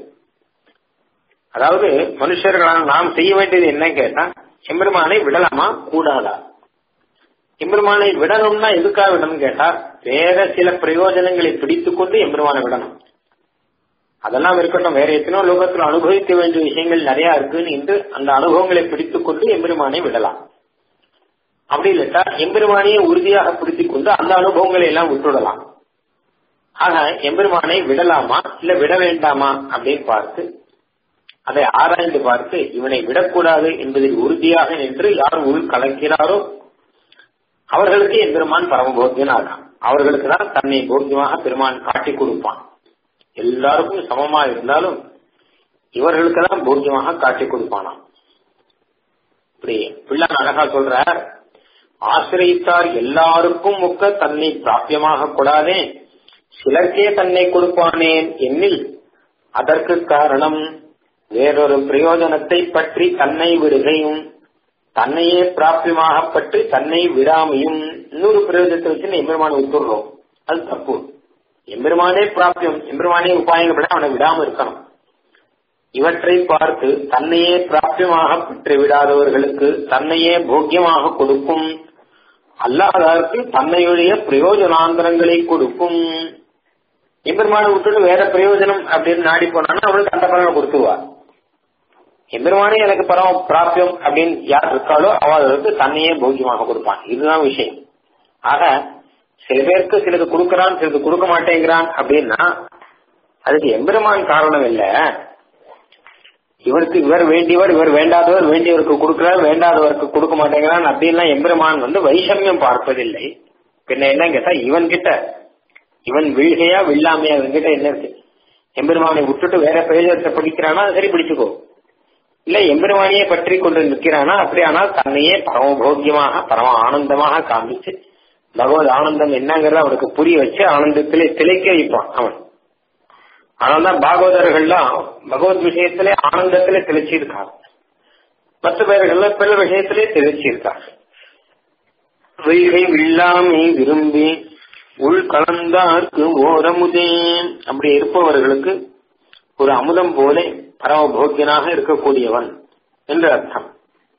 அதாவது மனுஷர்களால் நாம் செய்ய வேண்டியது என்ன கேட்டா எம்பெருமானை விடலாமா கூடாதா எம்பெருமானை விடணும்னா எதுக்காக விடணும் கேட்டா வேற சில பிரயோஜனங்களை பிடித்துக் கொண்டு எம்பெருமானை விடணும் அதெல்லாம் இருக்கட்டும் வேற எத்தனையோ லோகத்தில் அனுபவிக்க வேண்டிய விஷயங்கள் நிறைய இருக்குன்னு என்று அந்த அனுபவங்களை பிடித்துக் கொண்டு எம்பெருமானை விடலாம் அப்படி இல்லட்டா எம்பெருமானையே உறுதியாக பிடித்துக் கொண்டு அந்த அனுபவங்களை எல்லாம் விட்டுடலாம் ஆக எம்பெருமானை விடலாமா இல்ல விட வேண்டாமா அப்படின்னு பார்த்து அதை ஆராய்ந்து பார்த்து இவனை விடக்கூடாது என்பதில் உறுதியாக நின்று யார் உள் கலக்கிறாரோ அவர்களுக்கு எம்பெருமான் பரமபோக்கியன் ஆகான் அவர்களுக்கு தான் தன்னை போக்கியமாக பெருமான் காட்டி கொடுப்பான் எல்லாருக்கும் சமமா இருந்தாலும் இவர்களுக்கு தான் போக்கியமாக காட்டி கொடுப்பானாம் இப்படி பிள்ளான் அழகா சொல்றார் ஆசிரியத்தார் எல்லாருக்கும் முக்க தன்னை பிராபியமாக கூடாதே சிலர்க்கே தன்னை கொடுப்பானேன் என்னில் அதற்கு காரணம் வேறொரு பிரயோஜனத்தை பற்றி தன்னை விடுகையும் தன்னையே பிராபியமாக பற்றி தன்னை விடாமையும் இன்னொரு பிரயோஜனத்தை வச்சு எம்பெருமானை விட்டுடுறோம் அது தப்பு எம்பெருமானே பிராபியம் எம்பெருமானே உபாயங்கள் அவனை விடாம இருக்கணும் இவற்றை பார்த்து தன்னையே பிராபியமாக பெற்று விடாதவர்களுக்கு தன்னையே போக்கியமாக கொடுக்கும் அல்லாதவருக்கு தன்னையுடைய பிரயோஜனாந்தரங்களை கொடுக்கும் எம்பெருமானை விட்டுட்டு வேற பிரயோஜனம் அப்படின்னு நாடி போனான்னா அவளுக்கு அந்த பலனை கொடுத்துருவார் எம்பெருமானே எனக்கு பரம பிராபியம் அப்படின்னு யார் இருக்காளோ அவர்களுக்கு தன்னையே போக்கியமாக கொடுப்பான் இதுதான் விஷயம் ஆக சில பேருக்கு சிலது கொடுக்கறான் சிலது கொடுக்க மாட்டேங்கிறான் அப்படின்னா அதுக்கு எம்பெருமான் காரணம் இல்ல இவருக்கு இவர் வேண்டியவர் இவர் வேண்டாதவர் வேண்டியவருக்கு கொடுக்கிறார் வேண்டாதவருக்கு கொடுக்க மாட்டேங்கிறான் அப்படின்லாம் எம்பெருமான் வந்து வைஷமியம் பார்ப்பதில்லை பின்ன என்ன கேட்டா இவன் கிட்ட இவன் வீழ்கையா வில்லாமையா இவன் கிட்ட என்ன இருக்கு எம்பெருமானை விட்டுட்டு வேற பிரயோஜனத்தை படிக்கிறானா சரி பிடிச்சுக்கோ இல்ல எம்பெருமானியே பற்றி கொண்டு நிற்கிறானா அப்படியானால் தன்னையே பரமபோக்கியமாக பரம ஆனந்தமாக காமிச்சு பகவத் ஆனந்தம் என்னங்கிறத அவனுக்கு புரிய வச்சு ஆனந்தத்திலே திளைக்க வைப்பான் அவன் ஆனால் பாகவதர்கள்லாம் பகவத் விஷயத்திலே ஆனந்தத்திலே திளைச்சிருக்காங்க மற்ற பேர்கள்ல பிற விஷயத்திலே திளைச்சிருக்காங்க வைகை வில்லாமை விரும்பி உள் கலந்தார்க்கு ஓரமுதே அப்படி இருப்பவர்களுக்கு ஒரு அமுதம் போல பரமபோக்கியனாக இருக்கக்கூடியவன் என்று அர்த்தம்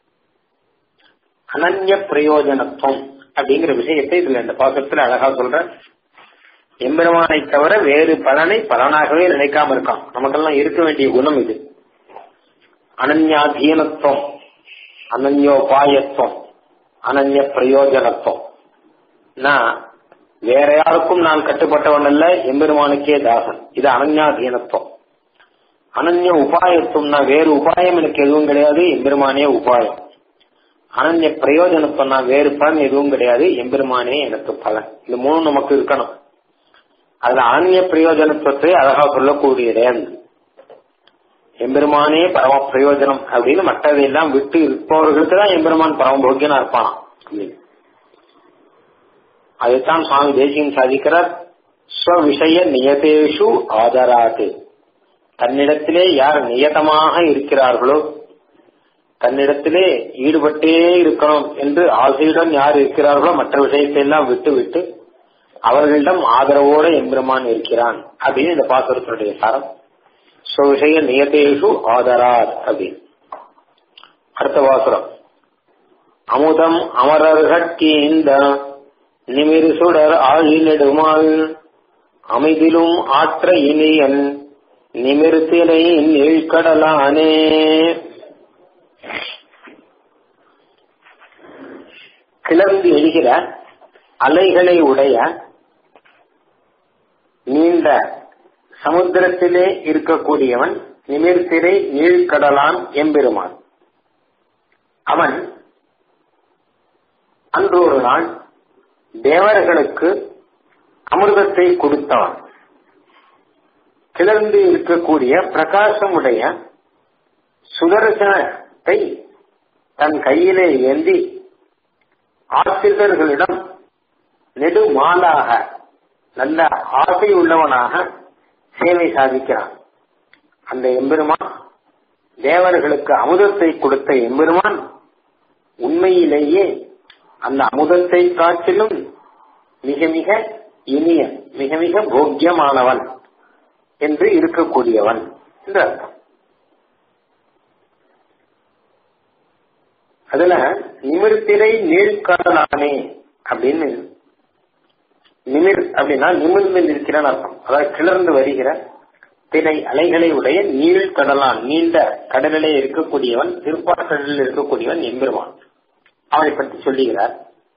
அனன்ய பிரயோஜனத்துவம் அப்படிங்கிற விஷயத்தை இதுல இந்த பாசத்துல அழகா சொல்ற எம்பெருமானை தவிர வேறு பலனை பலனாகவே நினைக்காம இருக்கான் நமக்கெல்லாம் இருக்க வேண்டிய குணம் இது அனன்யாதீனத்துவம் அனன்யோபாயத்துவம் அனன்ய பிரயோஜனத்துவம் நான் வேற யாருக்கும் நான் கட்டுப்பட்டவன் அல்ல எம்பெருமானுக்கே தாசன் இது அனன்யாதீனத்துவம் அனன்ய உபாயத்துவம்னா வேறு உபாயம் எனக்கு எதுவும் கிடையாது எம்பெருமானே உபாயம் அனன்ய பிரயோஜனத்துவம்னா வேறு பலன் எதுவும் கிடையாது எம்பெருமானே எனக்கு பலன் இது மூணு நமக்கு இருக்கணும் அதுல அனன்ய பிரயோஜனத்துவத்தை அழகா சொல்லக்கூடிய இடம் எம்பெருமானே பரம பிரயோஜனம் அப்படின்னு மற்றதையெல்லாம் விட்டு இருப்பவர்களுக்கு தான் எம்பெருமான் பரம போக்கியனா இருப்பான் அதைத்தான் சுவாமி தேசியம் சாதிக்கிறார் ஸ்வவிஷய நியதேஷு ஆதராது தன்னிடத்திலே யார் நியதமாக இருக்கிறார்களோ தன்னிடத்திலே ஈடுபட்டே இருக்கணும் என்று ஆசையுடன் யார் இருக்கிறார்களோ மற்ற விஷயத்தை எல்லாம் விட்டு விட்டு அவர்களிடம் ஆதரவோடு எம்பெருமான் இருக்கிறான் அப்படின்னு இந்த பாசுரத்தினுடைய சாரம் ஸ்வவிஷய நியதேஷு ஆதராத் அப்படின்னு அடுத்த பாசுரம் அமுதம் அமரர்கீந்த நிமிர் சுடர் ஆழி நெடுமாள் அமைதிலும் ஆற்ற இனியன் நிமிர்த்திரை நீழ்கடலானே கிளர்ந்து எழுகிற அலைகளை உடைய நீண்ட சமுத்திரத்திலே இருக்கக்கூடியவன் நிமிர்த்திரை நீழ்கடலான் எம்பெருமான் அவன் அன்று ஒரு நாள் தேவர்களுக்கு அமிர்தத்தை கொடுத்தவன் கிளர்ந்து இருக்கக்கூடிய பிரகாசமுடைய சுதர்சனத்தை தன் கையிலே ஏந்தி ஆசிரியர்களிடம் நெடுமாலாக நல்ல ஆசை உள்ளவனாக சேவை சாதிக்கிறான் அந்த எம்பெருமான் தேவர்களுக்கு அமுதத்தை கொடுத்த எம்பெருமான் உண்மையிலேயே அந்த அமுதத்தை காட்டிலும் மிக மிக இனிய மிக மிக போக்கியமானவன் என்று இருக்கக்கூடியவன் என்று அர்த்தம் அதுல நிமிர்த்திரை நீழ்காடலானே அப்படின்னு நிமிர் அப்படின்னா நிமிர்ந்து நிற்கிறான் அர்த்தம் அதாவது கிளர்ந்து வருகிற திரை அலைகளை உடைய நீள் கடலான் நீண்ட கடலிலே இருக்கக்கூடியவன் திருப்பாற்றலில் இருக்கக்கூடியவன் எம்பெருமான் அவனை பற்றி சொல்லுகிறார்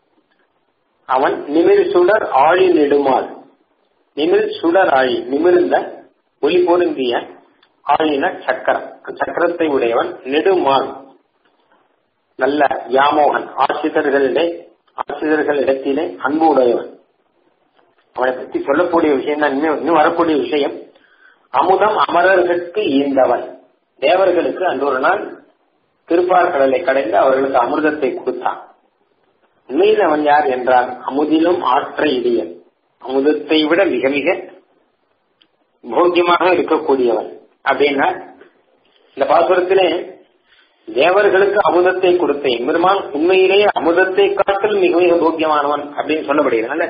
அவன் நிமிர் சுடர் ஆழி நெடுமால் நிமிர் சுடர் ஆழி நிமிர்ந்த ஒளி பொருந்திய ஆழின சக்கரம் சக்கரத்தை உடையவன் நெடுமால் நல்ல வியாமோகன் ஆசிரியர்களிலே ஆசிரியர்களிடத்திலே அன்பு உடையவன் அவனை பற்றி சொல்லக்கூடிய விஷயம் தான் இன்னும் இன்னும் வரக்கூடிய விஷயம் அமுதம் அமரர்களுக்கு ஈந்தவன் தேவர்களுக்கு அன்று ஒரு நாள் திருப்பார்கடலை கடைந்து அவர்களுக்கு அமிர்தத்தை கொடுத்தான் உண்மையில் அவன் யார் என்றால் அமுதிலும் ஆற்ற இடியன் அமுதத்தை விட மிக மிக போக்கியமாக இருக்கக்கூடியவன் அப்படின்னா இந்த பாசுரத்திலே தேவர்களுக்கு அமுதத்தை கொடுத்த எம்பெருமான் உண்மையிலேயே அமுதத்தை காட்டில் மிக மிக போக்கியமானவன் அப்படின்னு சொல்லப்படுகிறான்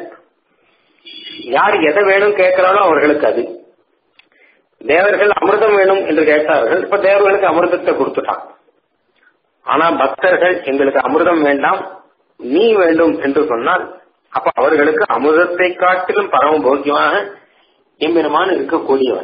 யார் எதை வேணும் கேட்கிறானோ அவர்களுக்கு அது தேவர்கள் அமிர்தம் வேணும் என்று கேட்டார்கள் இப்ப தேவர்களுக்கு அமிர்தத்தை கொடுத்துட்டான் ஆனா பக்தர்கள் எங்களுக்கு அமிர்தம் வேண்டாம் நீ வேண்டும் என்று சொன்னால் அப்ப அவர்களுக்கு அமிர்தத்தை காட்டிலும் பரம போக்கியமாக எம்பெருமான் இருக்கக்கூடியவன்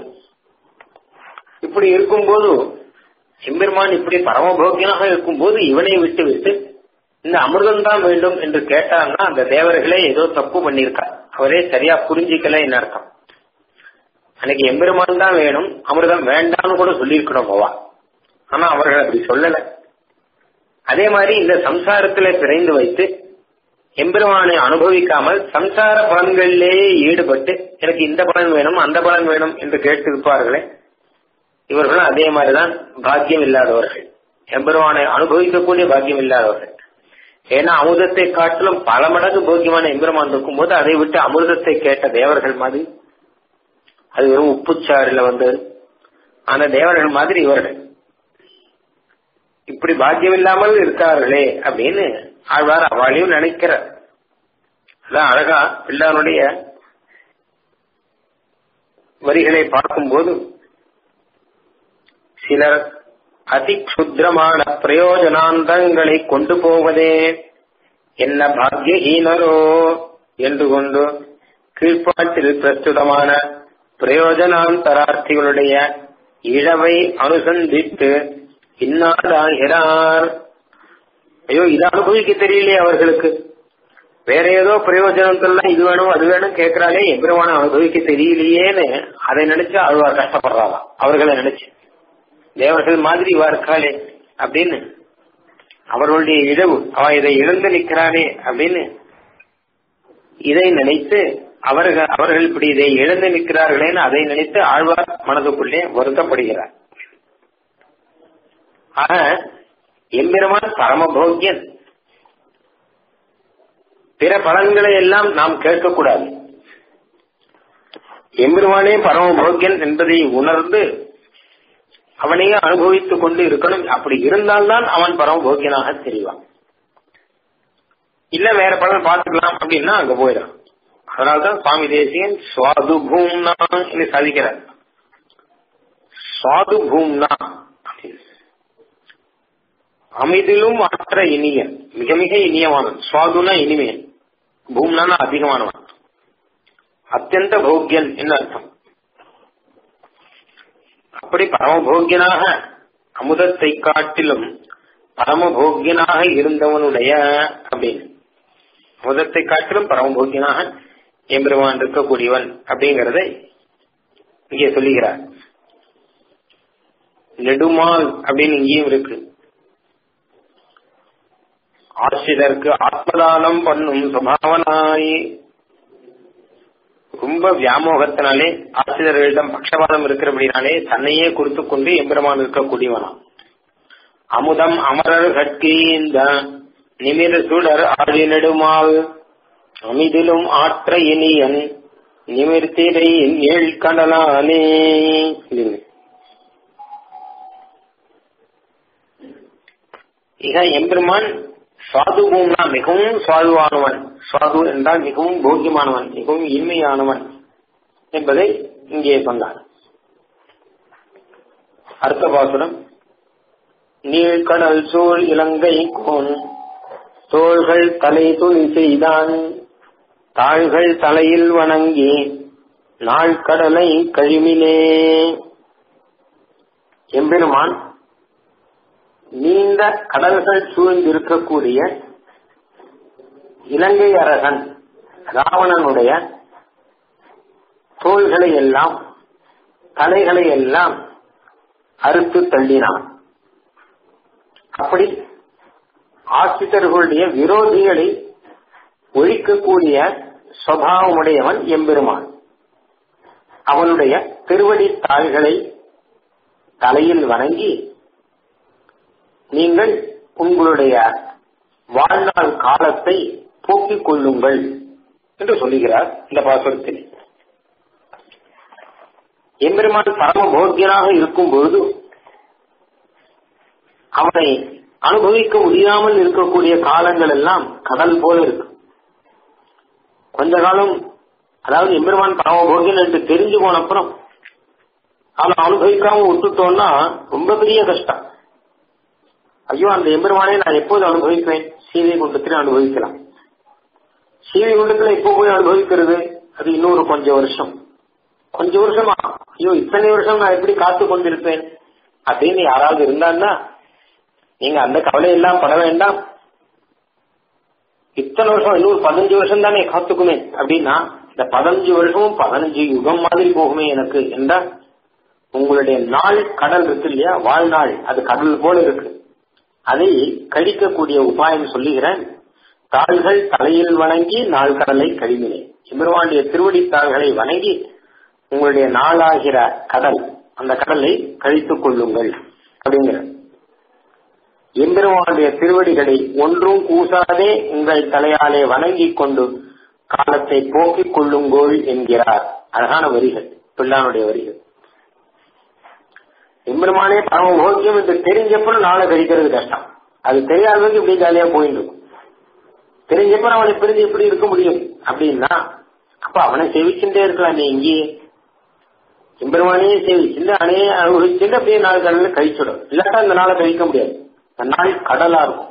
இப்படி இருக்கும்போது எம்பெருமான் இப்படி பரமபோக்கியனாக இருக்கும்போது இவனை விட்டு விட்டு இந்த அமிர்தம் தான் வேண்டும் என்று கேட்டான்னா அந்த தேவர்களே ஏதோ தப்பு பண்ணியிருக்கார் அவரே சரியா புரிஞ்சிக்கல என்ன அர்த்தம் அன்னைக்கு எம்பெருமான் தான் வேணும் அமிர்தம் வேண்டாம்னு கூட சொல்லியிருக்கணும் அவா ஆனா அவர்கள் அப்படி சொல்லல அதே மாதிரி இந்த சம்சாரத்திலே பிறைந்து வைத்து எம்பெருமானை அனுபவிக்காமல் சம்சார பலன்களிலேயே ஈடுபட்டு எனக்கு இந்த பலன் வேணும் அந்த பலன் வேணும் என்று கேட்டிருப்பார்களே இவர்களும் அதே மாதிரிதான் பாக்கியம் இல்லாதவர்கள் எம்பெருமானை அனுபவிக்கக்கூடிய பாக்கியம் இல்லாதவர்கள் ஏன்னா அமுதத்தை காட்டிலும் பல மடங்கு போக்கியமான எம்பெருமான் இருக்கும் போது அதை விட்டு அமிர்தத்தை கேட்ட தேவர்கள் மாதிரி அது வெறும் உப்புச்சாறுல வந்தது அந்த தேவர்கள் மாதிரி இவர்கள் இப்படி பாக்கியம் இல்லாமல் இருக்கார்களே அப்படின்னு ஆழ்வார் அவளையும் நினைக்கிறார் அதான் அழகா பிள்ளாருடைய வரிகளை பார்க்கும்போது சிலர் அதிக்ஷுத்திரமான பிரயோஜனாந்தங்களை கொண்டு போவதே என்ன பாக்யஹீனரோ என்று கொண்டு கீழ்ப்பாட்டில் பிரஸ்துதமான பிரயோஜனாந்தரார்த்திகளுடைய இழவை அனுசந்தித்து இன்னாடாகிறார் ஐயோ இதை அனுபவிக்க தெரியலையே அவர்களுக்கு வேற ஏதோ பிரயோஜனத்தெல்லாம் இது வேணும் அது வேணும் கேட்கிறாளே எம்பெருமான அனுபவிக்க தெரியலையேன்னு அதை நினைச்சு அழுவார் கஷ்டப்படுறாளாம் அவர்களை நினைச்சு தேவர்கள் மாதிரி இவா இருக்காளே அப்படின்னு அவர்களுடைய இழவு அவ இதை இழந்து நிற்கிறானே அப்படின்னு இதை நினைத்து அவர்கள் அவர்கள் இப்படி இதை இழந்து நிற்கிறார்களேன்னு அதை நினைத்து ஆழ்வார் மனதுக்குள்ளே வருத்தப்படுகிறார் ஆக எம்பெருமான் பரமபோக்கியன் பிற பலன்களை எல்லாம் நாம் கேட்கக்கூடாது எம்பெருமானே பரமபோக்கியன் என்பதை உணர்ந்து அவனையே அனுபவித்துக் கொண்டு இருக்கணும் அப்படி இருந்தால்தான் அவன் பரமபோக்கியனாக தெரிவான் இல்ல வேற பலன் பார்த்துக்கலாம் அப்படின்னா அங்க போயிடும் அதனால்தான் சுவாமி தேசியன் சுவாது பூம்னா என்று சாதிக்கிறார் சுவாது பூம்னா அமிதிலும் மற்ற இனியன் மிக மிக இனியவானவன் சுவாதுனா இனிமையன் பூம்னா அதிகமானவன் அத்தியந்த போக்கியன் என்ன அர்த்தம் அப்படி பரமபோக்கியனாக அமுதத்தை காட்டிலும் பரமபோக்கியனாக இருந்தவனுடைய அப்படின்னு அமுதத்தை காட்டிலும் பரமபோக்கியனாக எம்பெருமான் இருக்கக்கூடியவன் அப்படிங்கறதை இங்கே சொல்லுகிறார் நெடுமால் அப்படின்னு இங்கேயும் இருக்கு ஆசிரியருக்கு ஆத்மதானம் பண்ணும் சுபாவனாய் ரொம்ப வியாமோகத்தினாலே ஆசிரியர்களிடம் பக்ஷபாதம் இருக்கிறபடினாலே தன்னையே குறித்து கொண்டு எம்பெருமான் இருக்கக்கூடியவனாம் அமுதம் அமரர் கட்கி இந்த நிமிர சுடர் ஆழி நெடுமால் அமிதிலும் ஆற்ற இனியன் நிமிர்த்திரை ஏழ் கடலானே இக எம்பெருமான் சுவாதுபூம்னா மிகவும் சுவாதுவானவன் சுவாது என்றால் மிகவும் போக்கியமானவன் மிகவும் இன்மையானவன் என்பதை இங்கே சொன்னார் அடுத்த பாசுரம் நீழ்கடல் சூழ் இலங்கை கோன் தோள்கள் தலை துணி செய்தான் தாள்கள் தலையில் வணங்கி நாள் கடலை கழிமினே எம்பெருமான் நீண்ட கடல்கள் சூழ்ந்திருக்கக்கூடிய இலங்கை அரசன் ராவணனுடைய தோள்களை எல்லாம் தலைகளை எல்லாம் அறுத்து தள்ளினான் அப்படி ஆசிரியர்களுடைய விரோதிகளை ஒழிக்கக்கூடிய சுவாவமுடையவன் எம்பெருமான் அவனுடைய திருவடி தாள்களை தலையில் வணங்கி நீங்கள் உங்களுடைய வாழ்நாள் காலத்தை போக்கிக் கொள்ளுங்கள் என்று சொல்லுகிறார் இந்த பாசுரத்தில் எம்பெருமான் பரம போக்கியனாக இருக்கும் பொழுது அவனை அனுபவிக்க முடியாமல் இருக்கக்கூடிய காலங்கள் எல்லாம் கடல் போல இருக்கு கொஞ்ச காலம் அதாவது எம்பெருமான் பரம போகியன் என்று தெரிஞ்சு போன அப்புறம் அவனை அனுபவிக்காம விட்டுட்டோம்னா ரொம்ப பெரிய கஷ்டம் ஐயோ அந்த எம்பெருமானை நான் எப்போது அனுபவிப்பேன் சீதை குண்டத்தில் அனுபவிக்கலாம் சீதை குண்டத்துல எப்போ போய் அனுபவிக்கிறது அது இன்னொரு கொஞ்சம் வருஷம் கொஞ்சம் வருஷமா ஐயோ இத்தனை வருஷம் நான் எப்படி காத்து கொண்டிருப்பேன் அப்படின்னு யாராவது இருந்தான்னா நீங்க அந்த கவலை எல்லாம் பட வேண்டாம் இத்தனை வருஷம் இன்னொரு பதினஞ்சு வருஷம் தானே காத்துக்குமே அப்படின்னா இந்த பதினஞ்சு வருஷமும் பதினஞ்சு யுகம் மாதிரி போகுமே எனக்கு என்றால் உங்களுடைய நாள் கடல் இருக்கு இல்லையா வாழ்நாள் அது கடல் போல இருக்கு அதை கழிக்கக்கூடிய உபாயம் சொல்லுகிறேன் தாள்கள் தலையில் வணங்கி நாள் கடலை கழிவினேன் சிம்பருவாண்டிய திருவடி தாள்களை வணங்கி உங்களுடைய நாளாகிற கடல் அந்த கடலை கழித்துக் கொள்ளுங்கள் அப்படிங்கிற எம்பெருமானுடைய திருவடிகளை ஒன்றும் கூசாதே உங்கள் தலையாலே வணங்கிக் கொண்டு காலத்தை போக்கிக் கொள்ளுங்கோள் என்கிறார் அழகான வரிகள் பிள்ளானுடைய வரிகள் எம்பெருமானே பரம போக்கியம் என்று தெரிஞ்சப்பறம் நாளை கழிக்கிறது கஷ்டம் அது தெரியாதவங்க இப்படி ஜாலியா போயிட்டு இருக்கும் தெரிஞ்சப்பறம் அவனை பிரிஞ்சு எப்படி இருக்க முடியும் அப்படின்னா அப்ப அவனை சேவிச்சுட்டே இருக்கலாம் நீ இங்கேயே எம்பெருமானையே சேவிச்சுட்டு அணையே அனுபவிச்சுட்டு அப்படியே நாள் கடல்ல கழிச்சுடும் இல்லாட்டா அந்த நாளை கழிக்க முடியாது அந்த நாள் கடலா இருக்கும்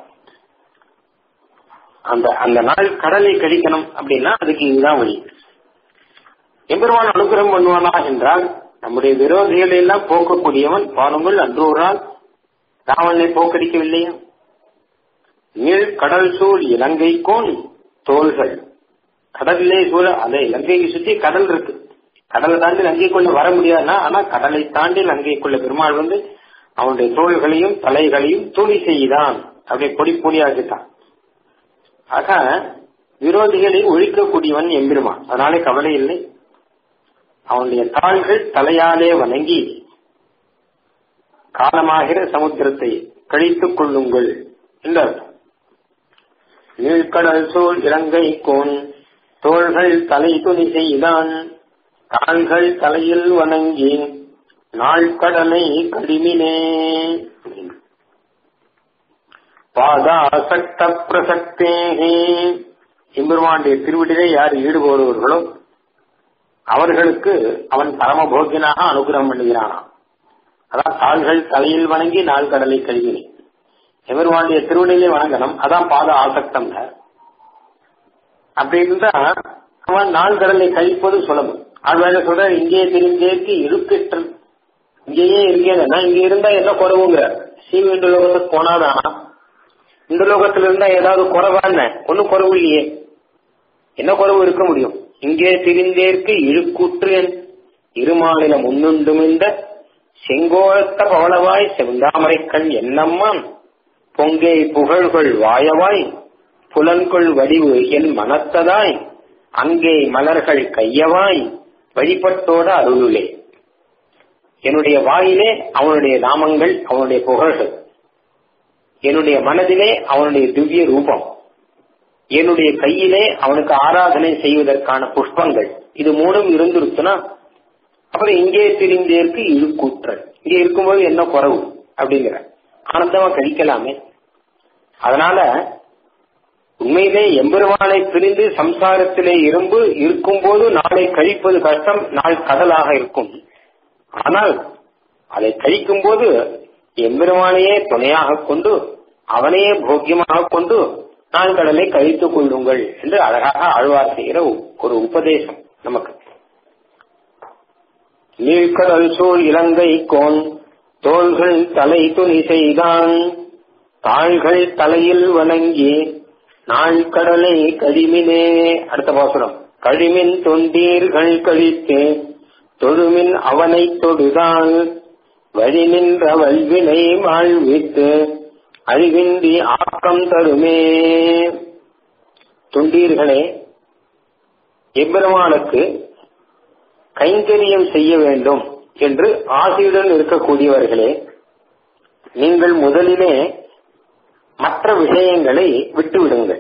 அந்த அந்த நாள் கடலை கழிக்கணும் அப்படின்னா அதுக்கு இதுதான் வழி எம்பெருமான் அனுகிரகம் பண்ணுவானா என்றால் நம்முடைய விரோதிகளை எல்லாம் போக்கக்கூடியவன் பாருங்கள் அன்று ஒரு நாள் ராவணனை போக்கடிக்கவில்லையா நீள் கடல் சூழ் இலங்கை கோன் தோள்கள் கடலிலே சூழ அந்த இலங்கைக்கு சுத்தி கடல் இருக்கு கடலை தாண்டி லங்கைக்குள்ள வர முடியாதுன்னா ஆனா கடலை தாண்டி லங்கைக்குள்ள பெருமாள் வந்து அவனுடைய தோள்களையும் தலைகளையும் துணி செய்தான் அப்படி பொடி பொடியாக்கிட்டான் ஆக விரோதிகளை ஒழிக்கக்கூடியவன் எம்பெருமான் அதனாலே கவலை இல்லை அவனுடைய தாள்கள் தலையாலே வணங்கி காலமாகிற சமுத்திரத்தை கழித்துக் கொள்ளுங்கள் என்று அர்த்தம் நீழ்கடல் சூழ் இலங்கை கோன் தோள்கள் தலை துணி செய்தான் கால்கள் தலையில் வணங்கி நாள் கடலை கடிமினே பாதாசக்த பிரசக்தேகே எம்பெருமானுடைய திருவிடிலே யார் ஈடுபடுபவர்களோ அவர்களுக்கு அவன் பரமபோக்கியனாக அனுகிரகம் பண்ணுகிறானாம் அதான் கால்கள் தலையில் வணங்கி நாள் கடலை கழுவினேன் எவருவாண்டிய திருவடியிலே வணங்கணும் அதான் பாத ஆசக்தம் அப்படி இருந்தா அவன் நாள் கடலை கழிப்பது சுலபம் ஆழ்வாக சொல்ற இங்கே தெரிந்தேற்கு இழுக்கிற்றல் இங்கேயே இருக்கேன்னா இங்க இருந்தா என்ன குறவுங்க சீவ இந்த லோகத்துக்கு போனாதானா இந்த லோகத்துல இருந்தா ஏதாவது குறைவா என்ன ஒன்னும் குறவு இல்லையே என்ன குறவு இருக்க முடியும் இங்கே திரிந்தேற்கு இழுக்கூற்று இருமாநில முன்னுண்டுமிந்த செங்கோலத்த பவளவாய் செந்தாமரை கண் என்னம்மான் பொங்கே புகழ்கள் வாயவாய் புலன்கொள் வடிவு என் மனத்ததாய் அங்கே மலர்கள் கையவாய் வழிபட்டோட அருளுலே என்னுடைய வாயிலே அவனுடைய நாமங்கள் அவனுடைய புகழ்கள் என்னுடைய மனதிலே அவனுடைய திவ்ய ரூபம் என்னுடைய கையிலே அவனுக்கு ஆராதனை செய்வதற்கான புஷ்பங்கள் இது மூணும் இருந்துருச்சுன்னா அப்புறம் இங்கே திரிந்தேற்கு இழுக்கூற்றல் இங்கே இருக்கும்போது என்ன குறவு அப்படிங்கிற ஆனந்தமா கழிக்கலாமே அதனால உண்மையிலே எம்பெருமானை பிரிந்து சம்சாரத்திலே இரும்பு இருக்கும்போது நாளை கழிப்பது கஷ்டம் நாள் கடலாக இருக்கும் ஆனால் அதை கழிக்கும் போது எம்பெருமானையே துணையாக கொண்டு அவனையே போக்கியமாக கொண்டு நான் கடலை கழித்துக் கொள்ளுங்கள் என்று அழகாக ஆழ்வார் செய்கிற ஒரு உபதேசம் நமக்கு நீழ்கடல் சூழ் இலங்கை கோன் தோள்கள் தலை துணி செய்தான் தாள்கள் தலையில் வணங்கி நாள் கடலை கழிமினே அடுத்த பாசுரம் கழிமின் தொண்டீர்கள் கழித்து தொழுமின் அவனை தொடுதான் வழி நின்ற வல்வினை வாழ்வித்து அழிவின்றி ஆக்கம் தருமே தொண்டீர்களே எம்பெருமானுக்கு கைங்கரியம் செய்ய வேண்டும் என்று ஆசையுடன் இருக்கக்கூடியவர்களே நீங்கள் முதலிலே மற்ற விஷயங்களை விட்டுவிடுங்கள்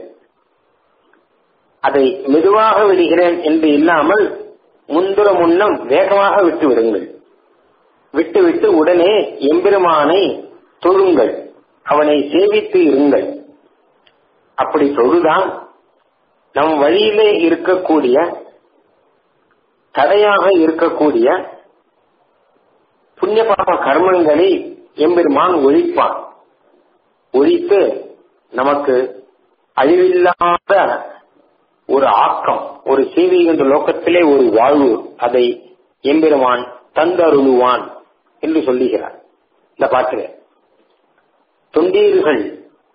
அதை மெதுவாக விடுகிறேன் என்று இல்லாமல் முந்துர முன்னம் வேகமாக விட்டு விடுங்கள் விட்டுவிட்டு உடனே எம்பெருமானை தொழுங்கள் அவனை சேவித்து இருங்கள் அப்படி தொழுதான் நம் வழியிலே இருக்கக்கூடிய தடையாக இருக்கக்கூடிய புண்ணிய பாப கர்மங்களை எம்பெருமான் ஒழிப்பான் ஒழித்து நமக்கு அழிவில்லாத ஒரு ஆக்கம் ஒரு சேவை என்ற லோகத்திலே ஒரு வாழ்வு அதை எம்பெருமான் தந்தருளுவான் என்று சொல்லுகிறார் இந்த பாட்டிலே தொண்டீர்கள்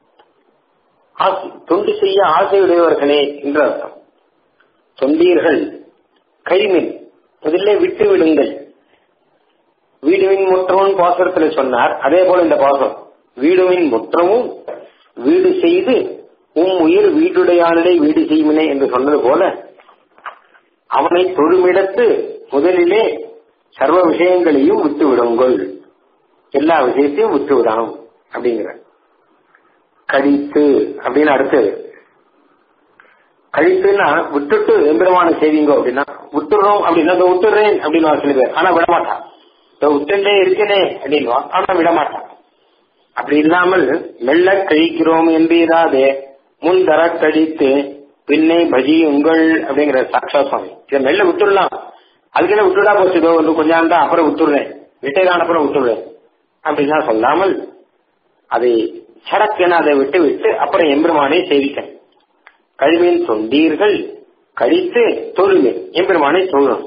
தொண்டு செய்ய ஆசையுடையவர்களே என்று அர்த்தம் தொண்டீர்கள் கைமின் முதல்ல விட்டு விடுங்கள் வீடுவின் முற்றமும் பாசுரத்தில் சொன்னார் அதே போல இந்த பாசுரம் வீடுவின் முற்றமும் வீடு செய்து உம் உயிர் வீட்டுடையானதை வீடு செய்வினே என்று சொன்னது போல அவனை தொழுமிடத்து முதலிலே சர்வ விஷயங்களையும் விட்டு விடுங்கள் எல்லா விஷயத்தையும் விட்டு விடணும் அப்படிங்கிற கழித்து அப்படின்னு அடுத்தது கழித்துன்னா விட்டுட்டு எம்பெருமான செய்வீங்க அப்படின்னா விட்டுறோம் அப்படின்னா இதோ விட்டுறேன் அப்படின்னு சில பேர் ஆனா விடமாட்டான் இதோ விட்டுட்டே இருக்கனே அப்படின்வா ஆனா விடமாட்டான் அப்படி இல்லாமல் மெல்ல கழிக்கிறோம் என்பீராதே முன் தர கழித்து பின்னை பஜியுங்கள் அப்படிங்கிற சாட்சா சுவாமி இதை மெல்ல விட்டுடலாம் அதுக்கு விட்டுடா போச்சு இதோ வந்து கொஞ்சம் தான் அப்புறம் விட்டுடுறேன் விட்டதான் அப்புறம் விட்டுடுறேன் அப்படின்னா சொல்லாமல் அதை சடக்கென அதை விட்டு விட்டு அப்புறம் எம்பெருமானை சேவிக்கணும் கழிவின் தொண்டீர்கள் கழித்து தொழுமே எம்பெருமானை தொழும்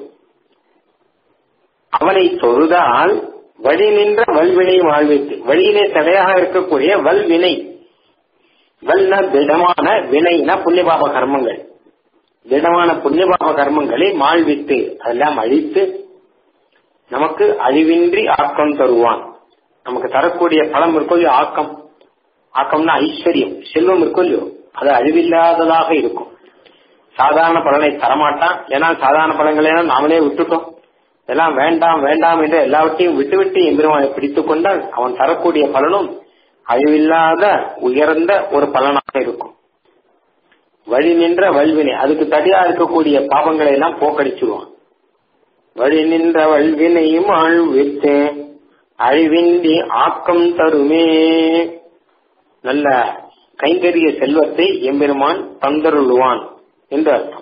அவனை தொழுதால் வழி நின்ற வல்வினை வாழ்வித்து வழியிலே தடையாக இருக்கக்கூடிய வல்வினை வல்ன திடமான வினைனா புண்ணியபாப கர்மங்கள் திடமான புண்ணியபாப கர்மங்களை மாழ்வித்து அதெல்லாம் அழித்து நமக்கு அழிவின்றி ஆக்கம் தருவான் நமக்கு தரக்கூடிய பலம் இருக்கோ இல்லையோ ஆக்கம் ஆக்கம்னா ஐஸ்வர்யம் செல்வம் இருக்கோ இல்லையோ அது அழிவில்லாததாக இருக்கும் சாதாரண பலனை தரமாட்டான் ஏன்னா சாதாரண பலன்களை நாமளே விட்டுட்டோம் இதெல்லாம் வேண்டாம் வேண்டாம் என்று எல்லாவற்றையும் விட்டுவிட்டு எம்பெருமானை பிடித்துக் கொண்டால் அவன் தரக்கூடிய பலனும் அழிவில்லாத உயர்ந்த ஒரு பலனாக இருக்கும் வழி நின்ற வல்வினை அதுக்கு தடியா இருக்கக்கூடிய பாவங்களை எல்லாம் போக்கடிச்சிருவான் வழி நின்ற வல்வினையும் ஆழ்வித்து அழிவின்றி ஆக்கம் தருமே நல்ல கைங்கரிய செல்வத்தை எம்பெருமான் தந்தருள்வான் என்று அர்த்தம்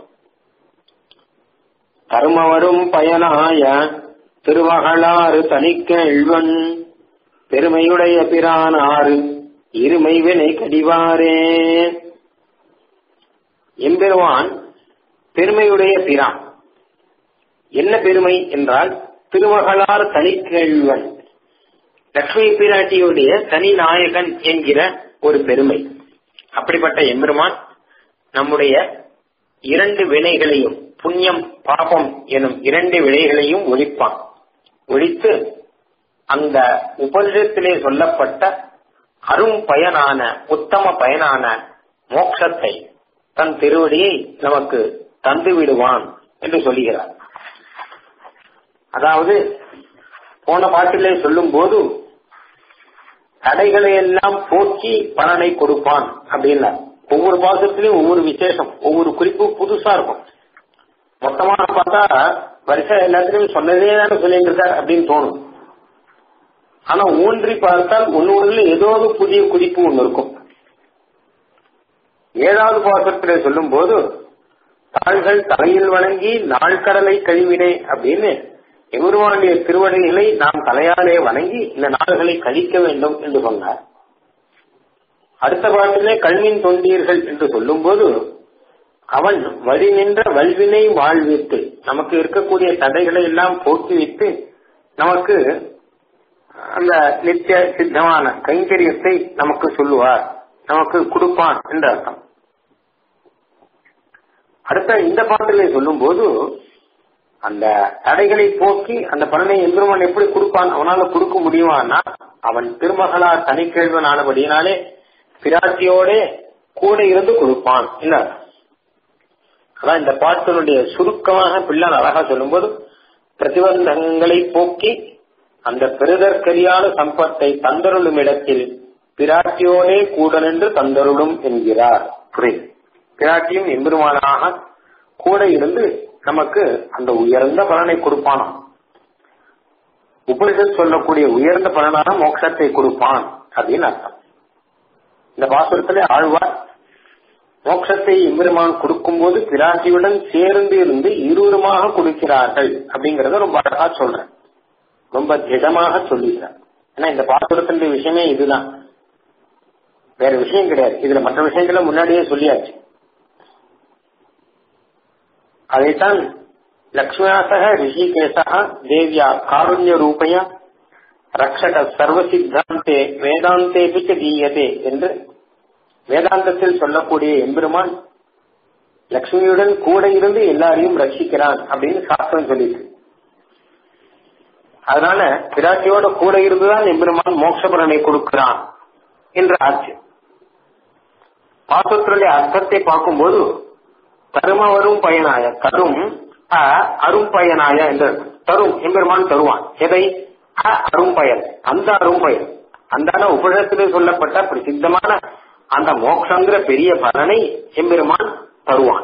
தருமவரும் பயனாய திருமகளாறு தனிக்கேழ்வன் பெருமையுடைய பிரானாறு இருமை வினை கடிவாரே எம்பெருமான் பெருமையுடைய பிரான் என்ன பெருமை என்றால் திருமகளார் தனிக்கேழ்வன் லக்ஷ்மி பிராட்டியுடைய தனி நாயகன் என்கிற ஒரு பெருமை அப்படிப்பட்ட எம்பெருமான் நம்முடைய இரண்டு வினைகளையும் புண்ணியம் பாபம் எனும் இரண்டு வினைகளையும் ஒழிப்பான் ஒழித்து அந்த உபனிஷத்திலே சொல்லப்பட்ட அரும் பயனான உத்தம பயனான மோட்சத்தை தன் திருவடியை நமக்கு தந்து விடுவான் என்று சொல்லுகிறார் அதாவது போன பாட்டிலே சொல்லும் போது தடைகளை எல்லாம் போக்கி பலனை கொடுப்பான் அப்படின்னா ஒவ்வொரு பாசத்திலையும் ஒவ்வொரு விசேஷம் ஒவ்வொரு குறிப்பு புதுசா இருக்கும் மொத்தமாக பார்த்தா வருஷம் எல்லாத்திலையும் சொன்னதே தானே சொல்லிட்டு இருக்கார் அப்படின்னு தோணும் ஆனா ஊன்றி பார்த்தால் ஒன்னு ஒண்ணுல ஏதோ ஒரு புதிய குறிப்பு ஒண்ணு இருக்கும் ஏழாவது பாசத்திலே சொல்லும் போது தாள்கள் தலையில் வணங்கி நாள்கடலை கழிவினே அப்படின்னு எவருவாண்டிய திருவடிகளை நாம் தலையாலே வணங்கி இந்த நாள்களை கழிக்க வேண்டும் என்று சொன்னார் அடுத்த பாட்டிலே கல்வின் தொண்டீர்கள் என்று சொல்லும் போது அவன் வழி நின்ற வல்வினை வாழ்வித்து நமக்கு இருக்கக்கூடிய தடைகளை எல்லாம் போக்கிவிட்டு நமக்கு அந்த நித்திய சித்தமான கைங்கரியத்தை நமக்கு சொல்லுவார் நமக்கு கொடுப்பான் என்று அர்த்தம் அடுத்த இந்த பாட்டிலே சொல்லும் போது அந்த தடைகளை போக்கி அந்த பலனை எம்பெருமான் எப்படி கொடுப்பான் அவனால கொடுக்க முடியுமான்னா அவன் திருமகளார் தனிக்கேழ்வன் ஆனபடியினாலே பிராட்டியோட கூட இருந்து கொடுப்பான் இல்ல அதான் இந்த பாட்டினுடைய சுருக்கமாக பிள்ளான் அழகா சொல்லும்போது பிரதிபந்தகங்களை போக்கி அந்த பெருதற்கரியான சம்பத்தை தந்தருளும் இடத்தில் பிராட்டியோடே கூட நின்று தந்தருளும் என்கிறார் புரியுது பிராட்டியும் எம்பெருமானாக கூட இருந்து நமக்கு அந்த உயர்ந்த பலனை கொடுப்பானாம் உபனிஷத் சொல்லக்கூடிய உயர்ந்த பலனான மோட்சத்தை கொடுப்பான் அப்படின்னு அர்த்தம் இந்த பாசுரத்திலே ஆழ்வார் மோட்சத்தை எம்பெருமான் கொடுக்கும்போது பிராட்டியுடன் சேர்ந்து இருந்து இருவருமாக கொடுக்கிறார்கள் அப்படிங்கறத ரொம்ப அழகா சொல்றேன் ரொம்ப திடமாக சொல்லுகிறார் ஏன்னா இந்த பாசுரத்தினுடைய விஷயமே இதுதான் வேற விஷயம் கிடையாது இதுல மற்ற விஷயங்களை முன்னாடியே சொல்லியாச்சு அதைத்தான் லக்ஷ்மியாசக ரிஷிகேசா தேவியா காருண்ய ரூபய ரக்ஷக சர்வ சித்தாந்தே வேதாந்தே பிச்ச தீயதே என்று வேதாந்தத்தில் சொல்லக்கூடிய எம்பெருமான் லக்ஷ்மியுடன் கூட இருந்து எல்லாரையும் ரட்சிக்கிறான் அப்படின்னு சாஸ்திரம் சொல்லிட்டு அதனால பிராட்டியோட கூட இருந்துதான் எம்பெருமான் மோட்ச பலனை கொடுக்கிறான் என்று ஆச்சு பாசத்தினுடைய அர்த்தத்தை பார்க்கும்போது தரும வரும் பயனாய தரும் அ அரும் பயனாய என்று தரும் எம்பெருமான் தருவான் எதை அ அரும் பயன் அந்த அரும் பயன் அந்த உபநிஷத்திலே சொல்லப்பட்ட பிரசித்தமான அந்த மோட்சங்கிற பெரிய பலனை எம்பெருமான் தருவான்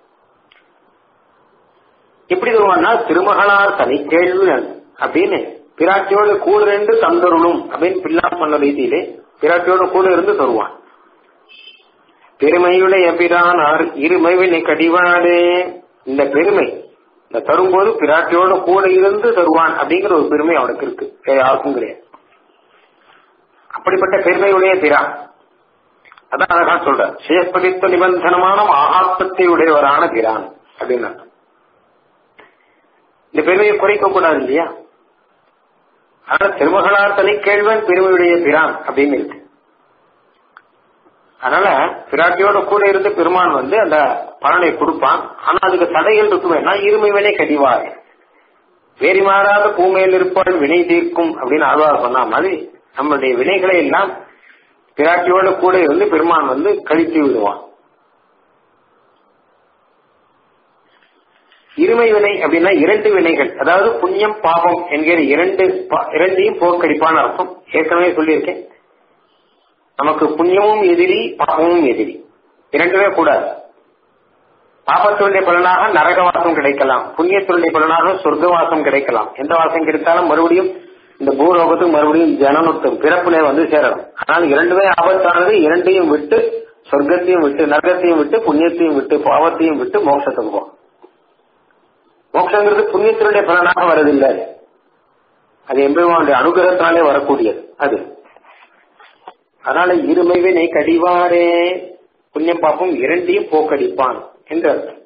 எப்படி தருவான்னா திருமகளார் தனி கேள்வி அப்படின்னு பிராட்டியோடு கூட இருந்து தந்தருளும் அப்படின்னு பிள்ளா சொன்ன ரீதியிலே பிராட்டியோடு கூட இருந்து தருவான் பெருமையுடைய பிரானார் இருமைவினை கடிவாடே இந்த பெருமை இந்த தரும்போது பிராட்டியோட கூட இருந்து தருவான் அப்படிங்கிற ஒரு பெருமை அவனுக்கு இருக்கு வேற யாருக்கும் கிடையாது அப்படிப்பட்ட பெருமையுடைய பிரான் அதான் அழகா சொல்ற சேஸ்பதித்த நிபந்தனமான மகாத்மத்தை உடையவரான பிரான் அப்படின்னு இந்த பெருமையை குறைக்க கூடாது இல்லையா ஆனா திருமகளார் தனி கேள்வன் பெருமையுடைய பிரான் அப்படின்னு இருக்கு அதனால பிராட்டியோட கூட இருந்து பெருமான் வந்து அந்த பலனை கொடுப்பான் ஆனா அதுக்கு தடைகள் இருக்குமேனா இருமைவனே கடிவார் வேறி மாறாத பூமையில் இருப்பால் வினை தீர்க்கும் அப்படின்னு ஆழ்வார் சொன்ன மாதிரி நம்மளுடைய வினைகளை எல்லாம் பிராட்டியோட கூட இருந்து பெருமான் வந்து கழித்து விடுவான் இருமை வினை அப்படின்னா இரண்டு வினைகள் அதாவது புண்ணியம் பாபம் என்கிற இரண்டு இரண்டையும் போக்கடிப்பான அர்த்தம் ஏற்கனவே சொல்லியிருக்கேன் நமக்கு புண்ணியமும் எதிரி பாபமும் எதிரி இரண்டுமே கூடாது பாபத்தினுடைய பலனாக நரகவாசம் கிடைக்கலாம் புண்ணியத்தினுடைய பலனாக சொர்க்கவாசம் கிடைக்கலாம் எந்த வாசம் கிடைத்தாலும் மறுபடியும் இந்த பூலோகத்துக்கு மறுபடியும் ஜனனுக்கும் பிறப்புலே வந்து சேரணும் ஆனால் இரண்டுமே ஆபத்தானது இரண்டையும் விட்டு சொர்க்கத்தையும் விட்டு நரகத்தையும் விட்டு புண்ணியத்தையும் விட்டு பாவத்தையும் விட்டு மோட்சத்துக்கு போகும் மோட்சங்கிறது புண்ணியத்தினுடைய பலனாக வரதில்லை அது எம்பெருமானுடைய அனுகிரகத்தினாலே வரக்கூடியது அது அதனால இருமைவினை கடிவாரே புண்ணியம் பாப்பம் இரண்டையும் போக்கடிப்பான் என்று அர்த்தம்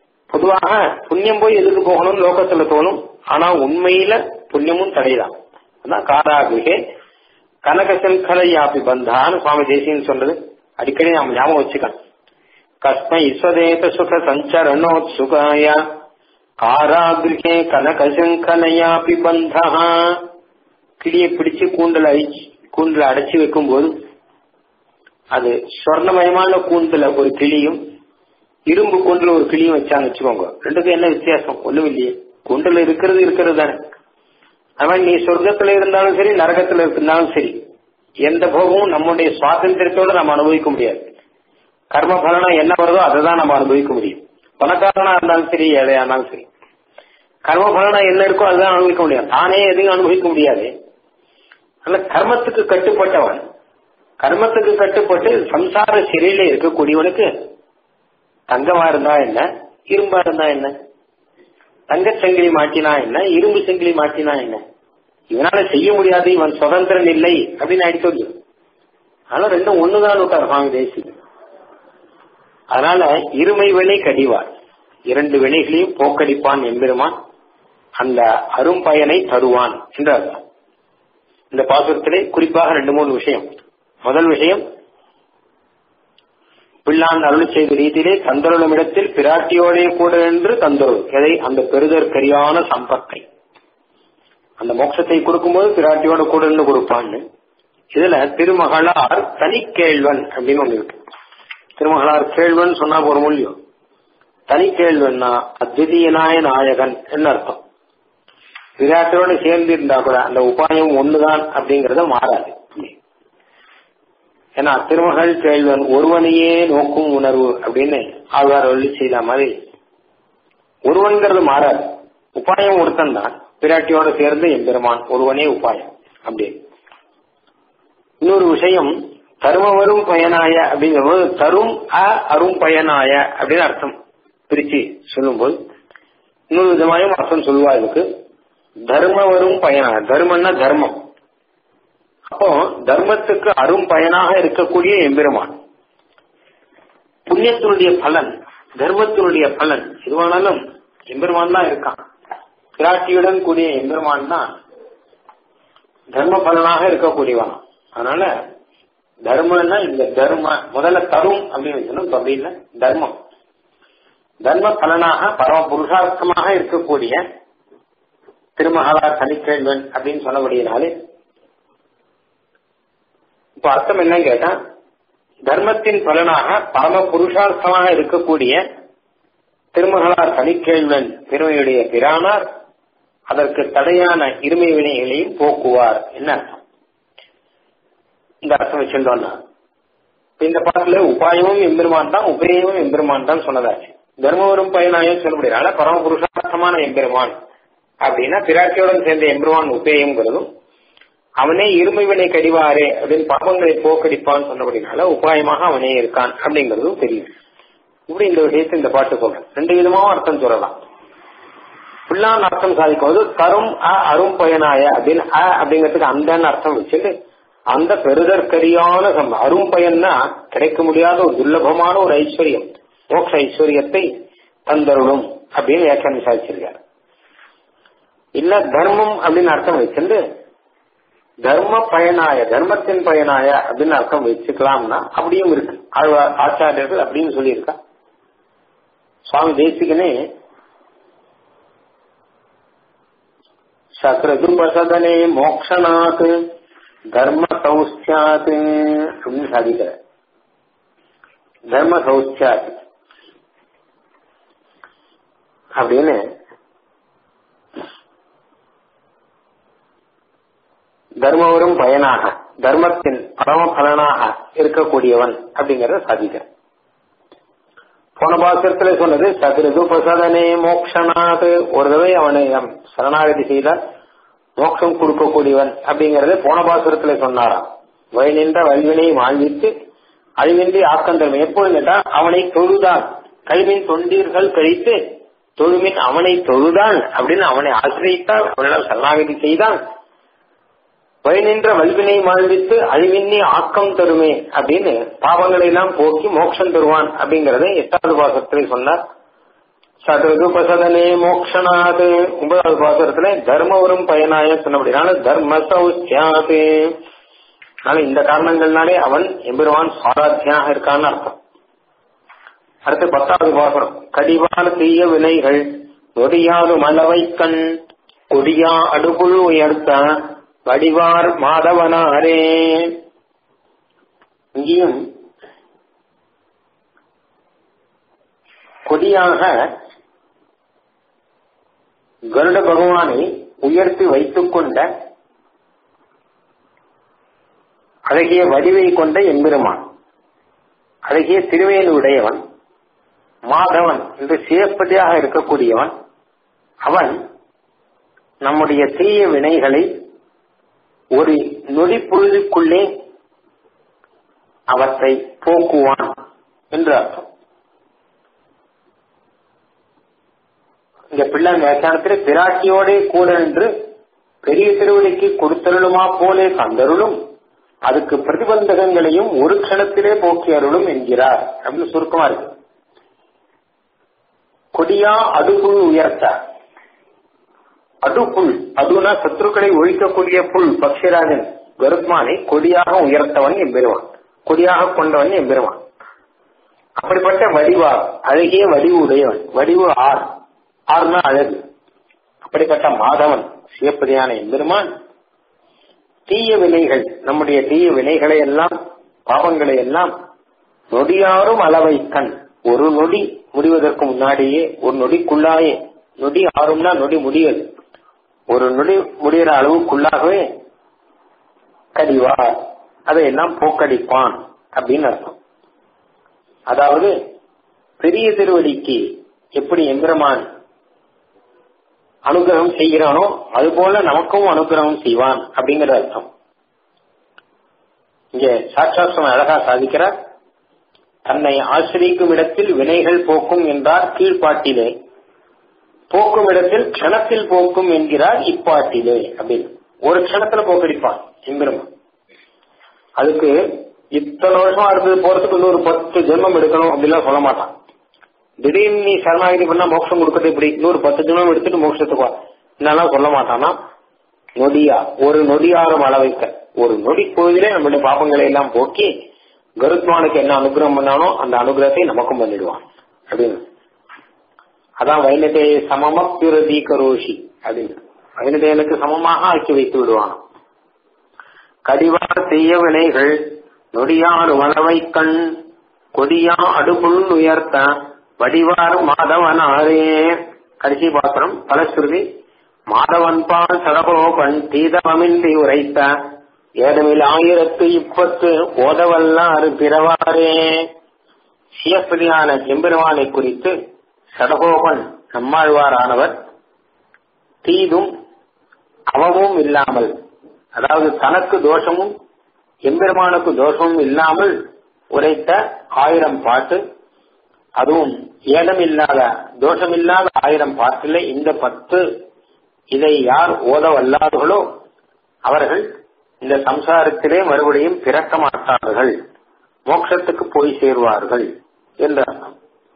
பொதுவாக புண்ணியம் போய் எதுக்கு போகணும்னு லோகத்துல தோணும் ஆனா உண்மையில புண்ணியமும் தடைதான் அதான் காராகிருகே கனகசங்கலையாப்பி பந்தான்னு சுவாமி தேசியன்னு சொல்றது அடிக்கடி நாம ஞாபகம் வச்சுக்கலாம் கஸ்மை ஸ்வதேத சுக சஞ்சரணோத்சுகாய காராகிருகே கனகசங்கலையாப்பி பந்தா கிளியை பிடிச்சு கூண்டல அழிச்சு கூண்டுல அடைச்சு வைக்கும் போது அது சொர்ணமயமான கூண்டுல ஒரு கிளியும் இரும்பு கூண்டுல ஒரு கிளியும் வச்சான்னு வச்சுக்கோங்க ரெண்டுக்கும் என்ன வித்தியாசம் ஒண்ணும் இல்லையே கூண்டுல இருக்கிறது இருக்கிறது தானே அவன் நீ சொர்க்கத்துல இருந்தாலும் சரி நரகத்துல இருந்தாலும் சரி எந்த போகமும் நம்முடைய சுவாதந்திரத்தோட நம்ம அனுபவிக்க முடியாது கர்ம பலனம் என்ன வருதோ அதை தான் நம்ம அனுபவிக்க முடியும் பணக்காரனா இருந்தாலும் சரி ஏழையா இருந்தாலும் சரி கர்ம பலனம் என்ன இருக்கோ அதுதான் அனுபவிக்க முடியும் தானே எதையும் அனுபவிக்க முடியாது ஆனா கர்மத்துக்கு கட்டுப்பட்டவன் கர்மத்துக்கு கட்டுப்பட்டு சம்சார சிறையில இருக்கக்கூடியவனுக்கு தங்கமா இருந்தா என்ன இரும்பா இருந்தா என்ன தங்கச் சங்கிலி மாட்டினா என்ன இரும்பு சங்கிலி மாட்டினா என்ன இவனால செய்ய முடியாது இவன் சுதந்திரன் இல்லை அப்படின்னு ஆயிடுச்சு ஆனா ரெண்டும் ஒண்ணுதான் விட்டார் சுவாமி தேசி அதனால இருமை வினை கடிவார் இரண்டு வினைகளையும் போக்கடிப்பான் எம்பெருமான் அந்த அரும்பயனை தருவான் என்று அர்த்தம் இந்த பாசுரத்திலே குறிப்பாக ரெண்டு மூணு விஷயம் முதல் விஷயம் பிள்ளான் அருள் செய்த ரீதியிலே தந்தருளும் இடத்தில் பிராட்டியோடே கூட என்று தந்தருள் எதை அந்த பெருதற்கரியான சம்பத்தை அந்த மோட்சத்தை கொடுக்கும்போது பிராட்டியோட கூட இருந்து கொடுப்பான்னு இதுல திருமகளார் தனிக்கேழ்வன் அப்படின்னு ஒண்ணு இருக்கு திருமகளார் கேள்வன் சொன்னா ஒரு மொழியும் தனிக்கேழ்வன்னா அத்விதீயனாய நாயகன் என்ன அர்த்தம் விராட்டோட சேர்ந்து இருந்தா கூட அந்த உபாயம் ஒண்ணுதான் அப்படிங்கறத மாறாது ஏன்னா திருமகள் கேள்வன் ஒருவனையே நோக்கும் உணர்வு அப்படின்னு ஆழ்வார் வள்ளி செய்த மாதிரி ஒருவன்கிறது மாறாது உபாயம் ஒருத்தன் தான் பிராட்டியோட சேர்ந்து எம்பெருமான் ஒருவனே உபாயம் அப்படி இன்னொரு விஷயம் தருமவரும் பயனாய அப்படிங்கும்போது தரும் அ அரும் பயனாய அப்படின்னு அர்த்தம் பிரிச்சு சொல்லும்போது இன்னொரு விதமாயும் அர்த்தம் சொல்லுவா இதுக்கு தர்மவரும் பயனாக தர்மம்னா தர்மம் அப்போ தர்மத்துக்கு அரும் பயனாக இருக்கக்கூடிய எம்பெருமான் புண்ணியத்தினுடைய பலன் தர்மத்தினுடைய பலன் எதுவானாலும் எம்பெருமான் தான் இருக்கான் பிராட்டியுடன் கூடிய எம்பெருமான் தான் தர்ம பலனாக இருக்கக்கூடியவன் அதனால தர்மம்னா இந்த தர்ம முதல்ல தரும் அப்படின்னு சொன்னோம் அப்படின்னு தர்மம் தர்ம பலனாக பரம புருஷார்த்தமாக இருக்கக்கூடிய திருமகாலார் தனிக்கேள்வன் அப்படின்னு சொன்னபடியினாலே இப்ப அர்த்தம் என்னன்னு கேட்டா தர்மத்தின் பலனாக பரம புருஷார்த்தமாக இருக்கக்கூடிய திருமகளார் தனிக்கேள்வன் பெருமையுடைய பிரானார் அதற்கு தடையான இருமை வினைகளையும் போக்குவார் என்ன அர்த்தம் இந்த அர்த்தம் வச்சிருந்தோம்னா இந்த பாட்டுல உபாயமும் எம்பெருமான் தான் உபயமும் எம்பெருமான் தான் சொன்னதாச்சு தர்மவரும் பயனாயும் சொல்ல முடியாது பரம புருஷார்த்தமான எம்பெருமான் அப்படின்னா பிராட்டியுடன் சேர்ந்த எம்பெருமான் உபேயம்ங்கிறதும் அவனே இருமை வினை கடிவாரே அப்படின்னு பாவங்களை போக்கடிப்பான்னு சொன்னபடினால உபாயமாக அவனே இருக்கான் அப்படிங்கறதும் தெரியும் இப்படி இந்த விஷயத்தை இந்த பாட்டு சொல்றேன் ரெண்டு விதமாவும் அர்த்தம் சொல்லலாம் புல்லான் அர்த்தம் சாதிக்கும் போது தரும் அ அரும் பயனாய அப்படின்னு அ அப்படிங்கிறதுக்கு அந்த அர்த்தம் வச்சுட்டு அந்த பெருதற்கரியான சம் அரும் பயன்னா கிடைக்க முடியாத ஒரு துர்லபமான ஒரு ஐஸ்வர்யம் மோட்ச ஐஸ்வர்யத்தை தந்தருளும் அப்படின்னு வியாக்கியானம் சாதிச்சிருக்காரு இல்ல தர்மம் அப்படின்னு அர்த்தம் வச்சிருந்து தர்ம பயனாய தர்மத்தின் பயனாய அப்படின்னு அர்த்தம் வச்சுக்கலாம்னா அப்படியும் இருக்கு ஆச்சாரியர்கள் அப்படின்னு சொல்லியிருக்கா சுவாமி தேசிகனே சக்ரதுபசதனே மோக்ஷனாத் தர்ம சௌஸ்தியாத் அப்படின்னு சாதிக்கிற தர்ம சௌஸ்தியாத் அப்படின்னு தர்மவரும் பயனாக தர்மத்தின் பரம பலனாக இருக்கக்கூடியவன் அப்படிங்கறத சாதிக்கிற போன பாசத்துல சொன்னது சகிருது பிரசதனே மோக்ஷனாத் ஒரு தடவை அவனை சரணாகதி செய்தால் மோட்சம் கொடுக்கக்கூடியவன் அப்படிங்கறது போன பாசுரத்துல சொன்னாராம் வழி நின்ற வல்வினை வாழ்வித்து அழிவின்றி ஆக்கந்தரம் எப்பொழுது கேட்டா அவனை தொழுதான் கைமின் தொண்டீர்கள் கழித்து தொழுமின் அவனை தொழுதான் அப்படின்னு அவனை ஆசிரியத்தால் அவனிடம் சரணாகதி செய்தான் வழி நின்ற வல்வினை வாழ்வித்து அழிவின்னி ஆக்கம் தருமே அப்படின்னு பாவங்களை எல்லாம் போக்கி மோட்சம் தருவான் அப்படிங்கறத எட்டாவது பாசத்திலே சொன்னார் சதுபசதனே மோக்ஷனாது ஒன்பதாவது பாசுரத்துல தர்ம வரும் பயனாய சொன்னபடினால தர்ம சௌச்சியாது அதனால இந்த காரணங்கள்னாலே அவன் எம்பெருமான் சுவாராத்தியாக இருக்கான்னு அர்த்தம் அடுத்து பத்தாவது பாசுரம் கடிவான தீய வினைகள் நொடியாது மலவை கண் கொடியா அடுகுள் உயர்த்த வடிவார் மாதவனாரே இங்கேயும் கொடியாக கருட பகவானை உயர்த்தி வைத்துக் கொண்ட அழகிய வடிவை கொண்ட எம்பெருமான் அழகிய திருவேல் உடையவன் மாதவன் என்று சிவப்பதியாக இருக்கக்கூடியவன் அவன் நம்முடைய தீய வினைகளை ஒரு நொடி பொழுதுக்குள்ளே அவற்றை போக்குவான் என்று அர்த்தம் இங்க பிள்ளை வியாக்கியானத்தில் பிராட்டியோட கூட என்று பெரிய திருவடிக்கு கொடுத்தருளுமா போலே கந்தருளும் அதுக்கு பிரதிபந்தகங்களையும் ஒரு க்ஷணத்திலே போக்கி அருளும் என்கிறார் அப்படின்னு சுருக்கமா இருக்கு கொடியா அடுப்புள் உயர்த்த அடுப்புள் அதுனா சத்ருக்களை ஒழிக்கக்கூடிய புல் பக்ஷிராஜன் கருத்மானை கொடியாக உயர்த்தவன் எம்பெருவான் கொடியாக கொண்டவன் எம்பெருவான் அப்படிப்பட்ட வடிவா அழகிய வடிவு உடையவன் வடிவு ஆர் ஆறுனா அழகு அப்படிப்பட்ட மாதவன் சிவப்பதியான எம்பெருமான் தீய வினைகள் நம்முடைய தீய வினைகளை எல்லாம் பாவங்களை எல்லாம் நொடியாரும் அளவை கண் ஒரு நொடி முடிவதற்கு முன்னாடியே ஒரு நொடிக்குள்ளாயே நொடி ஆறும்னா நொடி முடியது ஒரு நொடி முடிகிற அளவுக்குள்ளாகவே கடிவார் அதையெல்லாம் போக்கடிப்பான் அப்படின்னு அர்த்தம் அதாவது பெரிய திருவடிக்கு எப்படி எம்பெருமான் அனுகிரகம் செய்கிறானோ அதுபோல நமக்கும் அனுகிரகம் செய்வான் அப்படிங்கிற அர்த்தம் இங்க சாட்சாஸ்திரம் அழகா சாதிக்கிறார் தன்னை ஆசிரிக்கும் இடத்தில் வினைகள் போக்கும் என்றார் கீழ்ப்பாட்டிலே போக்கும் இடத்தில் க்ஷணத்தில் போக்கும் என்கிறார் இப்பாட்டிலே அப்படின்னு ஒரு க்ஷணத்துல போக்கடிப்பான் எம்பெருமான் அதுக்கு இத்தனை வருஷமா அடுத்தது போறதுக்கு இன்னொரு பத்து ஜென்மம் எடுக்கணும் அப்படிலாம் சொல்ல மாட்டான் திடீர்னு நீ சரணாகிதி பண்ணா மோட்சம் கொடுக்கறது இப்படி இன்னொரு பத்து ஜென்மம் எடுத்துட்டு மோட்சத்துக்கு வா என்னெல்லாம் சொல்ல மாட்டானா நொடியா ஒரு நொடியாரும் அளவைக்க ஒரு நொடி பொழுதிலே நம்மளுடைய பாபங்களை எல்லாம் போக்கி கருத்மானுக்கு என்ன அனுகிரகம் பண்ணானோ அந்த அனுகிரகத்தை நமக்கும் பண்ணிடுவான் அப்படின்னு அதான் வைனதே சமமப்பிரதி கரோஷி அப்படின்னு வைனதேனுக்கு சமமாக ஆக்கி வைத்து விடுவான் கடிவார் செய்ய வினைகள் நொடியார் வளவை கண் கொடியா அடுப்புள் உயர்த்த வடிவார் மாதவனாரே கடைசி பாத்திரம் பலஸ்ருதி மாதவன் பால் சடகோபன் தீதமின்றி உரைத்த ஏதமில் ஆயிரத்து இப்பத்து ஓதவல்லாறு பிறவாரே சியப்பதியான எம்பெருமானை குறித்து சடகோபன் நம்மாழ்வாரானவர் தீதும் அவமும் இல்லாமல் அதாவது தனக்கு தோஷமும் எம்பெருமானுக்கு தோஷமும் இல்லாமல் உரைத்த ஆயிரம் பாட்டு அதுவும் ஏதமில்லாத தோஷமில்லாத ஆயிரம் பாட்டில் இந்த பத்து இதை யார் ஓத வல்லார்களோ அவர்கள் இந்த சம்சாரத்திலே மறுபடியும் பிறக்க மாட்டார்கள் மோட்சத்துக்கு போய் சேருவார்கள் என்று அர்த்தம்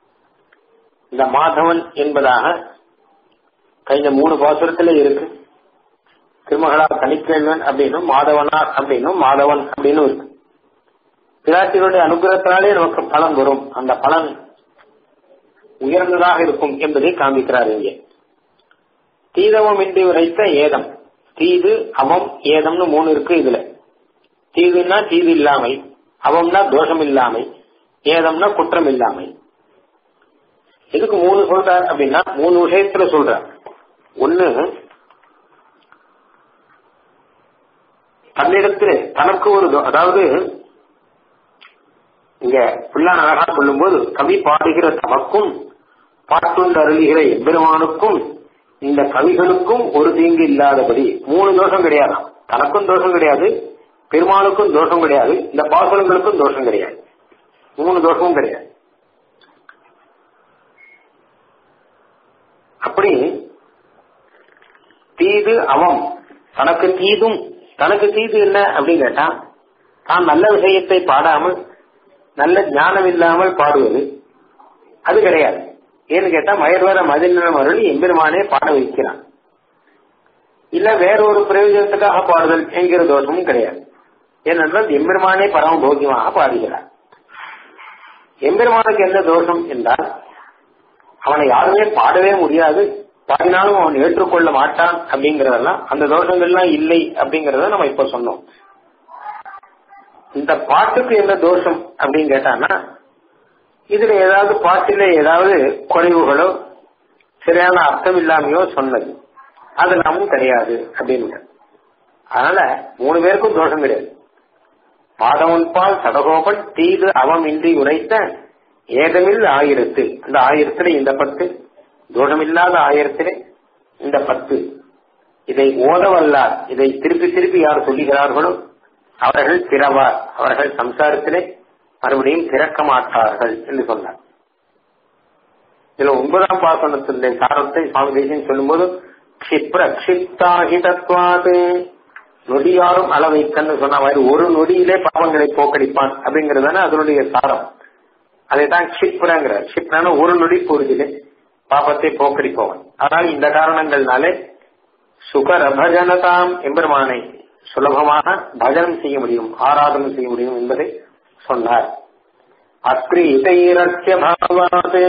இந்த மாதவன் என்பதாக കഴിഞ്ഞ மூணு பாசுரத்துல இருக்கு திருமகளா தனிக்கேள்வன் அப்படின்னும் மாதவனார் அப்படின்னும் மாதவன் அப்படின்னு இருக்கு பிராட்டிகளுடைய அனுகிரகத்தினாலே நமக்கு பலன் வரும் அந்த பலன் உயர்ந்ததாக இருக்கும் என்பதை காண்பிக்கிறார் இங்கே தீதவம் இன்றி உரைத்த ஏதம் தீது அவம் ஏதம்னு மூணு இருக்கு இதுல தீதுன்னா தீது இல்லாமை அவம்னா தோஷம் இல்லாமை ஏதம்னா குற்றம் இல்லாமை இதுக்கு மூணு சொல்றார் அப்படின்னா மூணு விஷயத்துல சொல்றார் ஒண்ணு தன்னிடத்தில் தனக்கு ஒரு அதாவது இங்க பிள்ளான் அழகா சொல்லும்போது கவி பாடுகிற தமக்கும் பாட்டுண்டு அருளுகிற எம்பெருமானுக்கும் இந்த கவிகளுக்கும் ஒரு தீங்கு இல்லாதபடி மூணு தோஷம் கிடையாது தனக்கும் தோஷம் கிடையாது பெருமாளுக்கும் தோஷம் கிடையாது இந்த பாசுரங்களுக்கும் தோஷம் கிடையாது மூணு தோஷமும் கிடையாது அப்படி தீது அவம் தனக்கு தீதும் தனக்கு தீது என்ன அப்படின்னு கேட்டா தான் நல்ல விஷயத்தை பாடாமல் நல்ல ஞானம் இல்லாமல் பாடுவது அது கிடையாது ஏன்னு கேட்டா மயர்வர மதிநிலம் அருள் எம்பெருமானே பாட வைக்கிறான் இல்ல வேற ஒரு பிரயோஜனத்துக்காக பாடுதல் என்கிற தோஷமும் கிடையாது ஏனென்றால் எம்பெருமானே பரமபோகியமாக பாடுகிறார் எம்பெருமானுக்கு எந்த தோஷம் என்றால் அவனை யாருமே பாடவே முடியாது பாடினாலும் அவன் ஏற்றுக்கொள்ள மாட்டான் அப்படிங்கறதெல்லாம் அந்த தோஷங்கள்லாம் இல்லை அப்படிங்கறத நம்ம இப்ப சொன்னோம் இந்த பாட்டுக்கு என்ன தோஷம் அப்படின்னு கேட்டான்னா இதுல ஏதாவது பாட்டில ஏதாவது குறைவுகளோ சரியான அர்த்தம் இல்லாமையோ சொன்னது அது நாமும் கிடையாது அப்படின்னு அதனால மூணு பேருக்கும் தோஷம் கிடையாது பாதவன் பால் சடகோபன் தீது அவமின்றி உரைத்த ஏதமில் ஆயிரத்து அந்த ஆயிரத்துல இந்த பத்து தோஷமில்லாத ஆயிரத்திலே இந்த பத்து இதை ஓதவல்லார் இதை திருப்பி திருப்பி யார் சொல்லுகிறார்களோ அவர்கள் பிறவார் அவர்கள் சம்சாரத்திலே மறுபடியும் பிறக்க மாட்டார்கள் என்று சொன்னார் இதுல ஒன்பதாம் பாசனத்தினுடைய சாரத்தை சுவாமி தேசியம் சொல்லும்போது க்ஷிப்ர க்ஷிப்தாஹிதத்வாது நொடியாரும் அளவைக்கன்னு சொன்ன மாதிரி ஒரு நொடியிலே பாவங்களை போக்கடிப்பான் அப்படிங்கறதானே அதனுடைய சாரம் அதைதான் க்ஷிப்ரங்கிற க்ஷிப்ரான ஒரு நொடி பொழுதிலே பாபத்தை போக்கடிப்பவன் ஆனால் இந்த காரணங்கள்னாலே சுகரபஜனதாம் எம்பெருமானை சுலபமாக பஜனம் செய்ய முடியும் ஆராதனம் செய்ய முடியும் என்பதை சொன்னார் அக்ரீதைரட்சிய பாவாது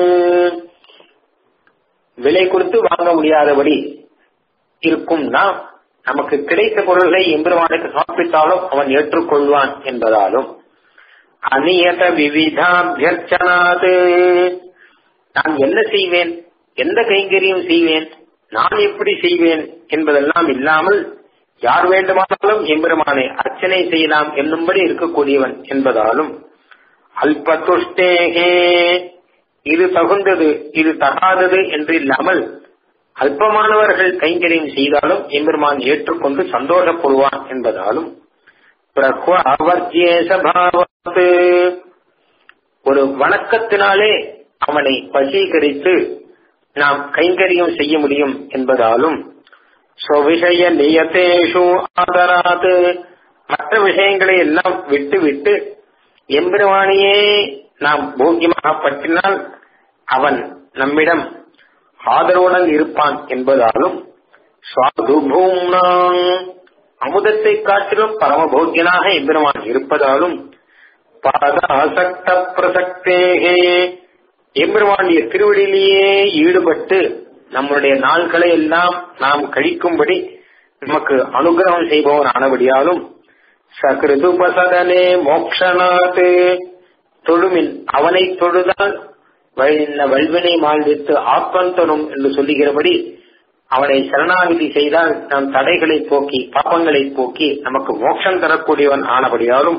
விலை கொடுத்து வாங்க முடியாதபடி இருக்கும்னா நமக்கு கிடைத்த பொருள்களை எம்பெருமானுக்கு சமர்ப்பித்தாலும் அவன் ஏற்றுக்கொள்வான் என்பதாலும் அநியத விவிதாபியர்ச்சனாது நான் என்ன செய்வேன் எந்த கைங்கரியம் செய்வேன் நான் எப்படி செய்வேன் என்பதெல்லாம் இல்லாமல் யார் வேண்டுமானாலும் எம்பெருமானை அர்ச்சனை செய்யலாம் என்னும்படி இருக்கக்கூடியவன் என்பதாலும் அல்பதுஷ்டேகே இது தகுந்தது இது தகாதது என்று இல்லாமல் அல்பமானவர்கள் கைங்கரியம் செய்தாலும் எம்பெருமான் ஏற்றுக்கொண்டு சந்தோஷப்படுவான் என்பதாலும் பிரக்வர்ஜேசபாவத்து ஒரு வணக்கத்தினாலே அவனை வசீகரித்து நாம் கைங்கரியம் செய்ய முடியும் என்பதாலும் ஸ்வவிஷய நியதேஷு ஆதராது மற்ற விஷயங்களை எல்லாம் விட்டு விட்டு எம்பெருமானியே நாம் போக்கியமாக பற்றினால் அவன் நம்மிடம் ஆதரவுடன் இருப்பான் என்பதாலும் சுவாதுபூம்னாங் அமுதத்தை காட்டிலும் பரமபோக்கியனாக எம்பெருமான் இருப்பதாலும் பாதாசக்த பிரசக்தேகே எம்பெருமானுடைய திருவடியிலேயே ஈடுபட்டு நம்முடைய நாள்களை எல்லாம் நாம் கழிக்கும்படி நமக்கு அனுகிரகம் செய்பவன் ஆனபடியாலும் சகிருதுபசதனே மோக்ஷநாத் தொழுமின் அவனை தொழுதால் வல்வினை மாழ்வித்து ஆத்மன் தரும் என்று சொல்லுகிறபடி அவனை சரணாகிதி செய்தால் நம் தடைகளை போக்கி பாப்பங்களை போக்கி நமக்கு மோட்சம் தரக்கூடியவன் ஆனபடியாலும்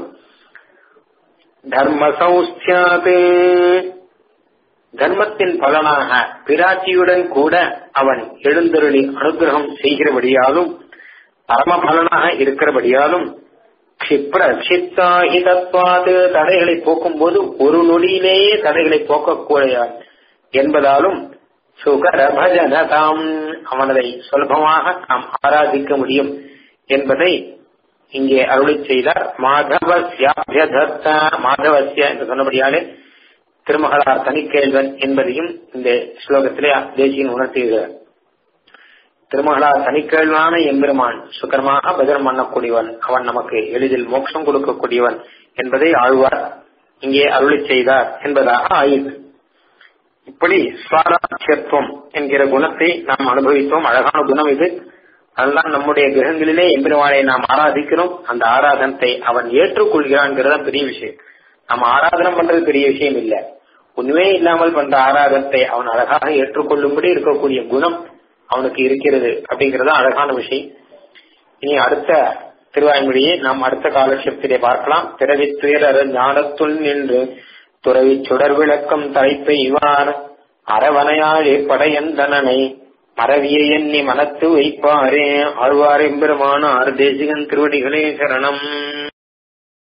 தர்ம சௌஸ்தியாது தர்மத்தின் பலனாக பிராட்சியுடன் கூட அவன் எழுந்தருளி அனுகிரகம் செய்கிறபடியாலும் பரம பலனாக இருக்கிறபடியாலும் க்ஷிப்ர க்ஷிப்தாஹிதத்வாது தடைகளை போக்கும் போது ஒரு நொடியிலேயே தடைகளை போக்கக்கூடிய என்பதாலும் சுகரபஜனதாம் அவனதை சுலபமாக நாம் ஆராதிக்க முடியும் என்பதை இங்கே அருளி செய்தார் மாதவசியாபியதத்த மாதவசிய என்று சொன்னபடியாலே திருமகளார் தனிக்கேள்வன் என்பதையும் இந்த ஸ்லோகத்திலே தேசியன் உணர்த்துகிறார் திருமகளார் தனிக்கேள்வான எம்பெருமான் சுகரமாக பஜனம் பண்ணக்கூடியவன் அவன் நமக்கு எளிதில் மோட்சம் கொடுக்கக்கூடியவன் என்பதை ஆழ்வார் இங்கே அருளி செய்தார் என்பதாக ஆயிற்று இப்படி சுவாராட்சியத்துவம் என்கிற குணத்தை நாம் அனுபவித்தோம் அழகான குணம் இது அதுதான் நம்முடைய கிரகங்களிலே எம்பெருமானை நாம் ஆராதிக்கிறோம் அந்த ஆராதனத்தை அவன் ஏற்றுக்கொள்கிறான்ங்கிறத பெரிய விஷயம் நம்ம ஆராதனம் பண்றது பெரிய விஷயம் இல்ல ஒண்ணுமே இல்லாமல் பண்ற ஆராதனத்தை அவன் அழகாக ஏற்றுக்கொள்ளும்படி இருக்கக்கூடிய குணம் அவனுக்கு இருக்கிறது அப்படிங்கறது அழகான விஷயம் இனி அடுத்த திருவாய்மொழியை நாம் அடுத்த காலட்சத்திலே பார்க்கலாம் பிறவி துயர ஞானத்துள் நின்று துறவி சுடர் விளக்கம் தலைப்பை இவார் அரவணையாழே படையந்தனனை மறவிய எண்ணி மனத்து வைப்பாரே ஆழ்வார் எம்பெருமான ஆறு தேசிகன் திருவடிகளே சரணம்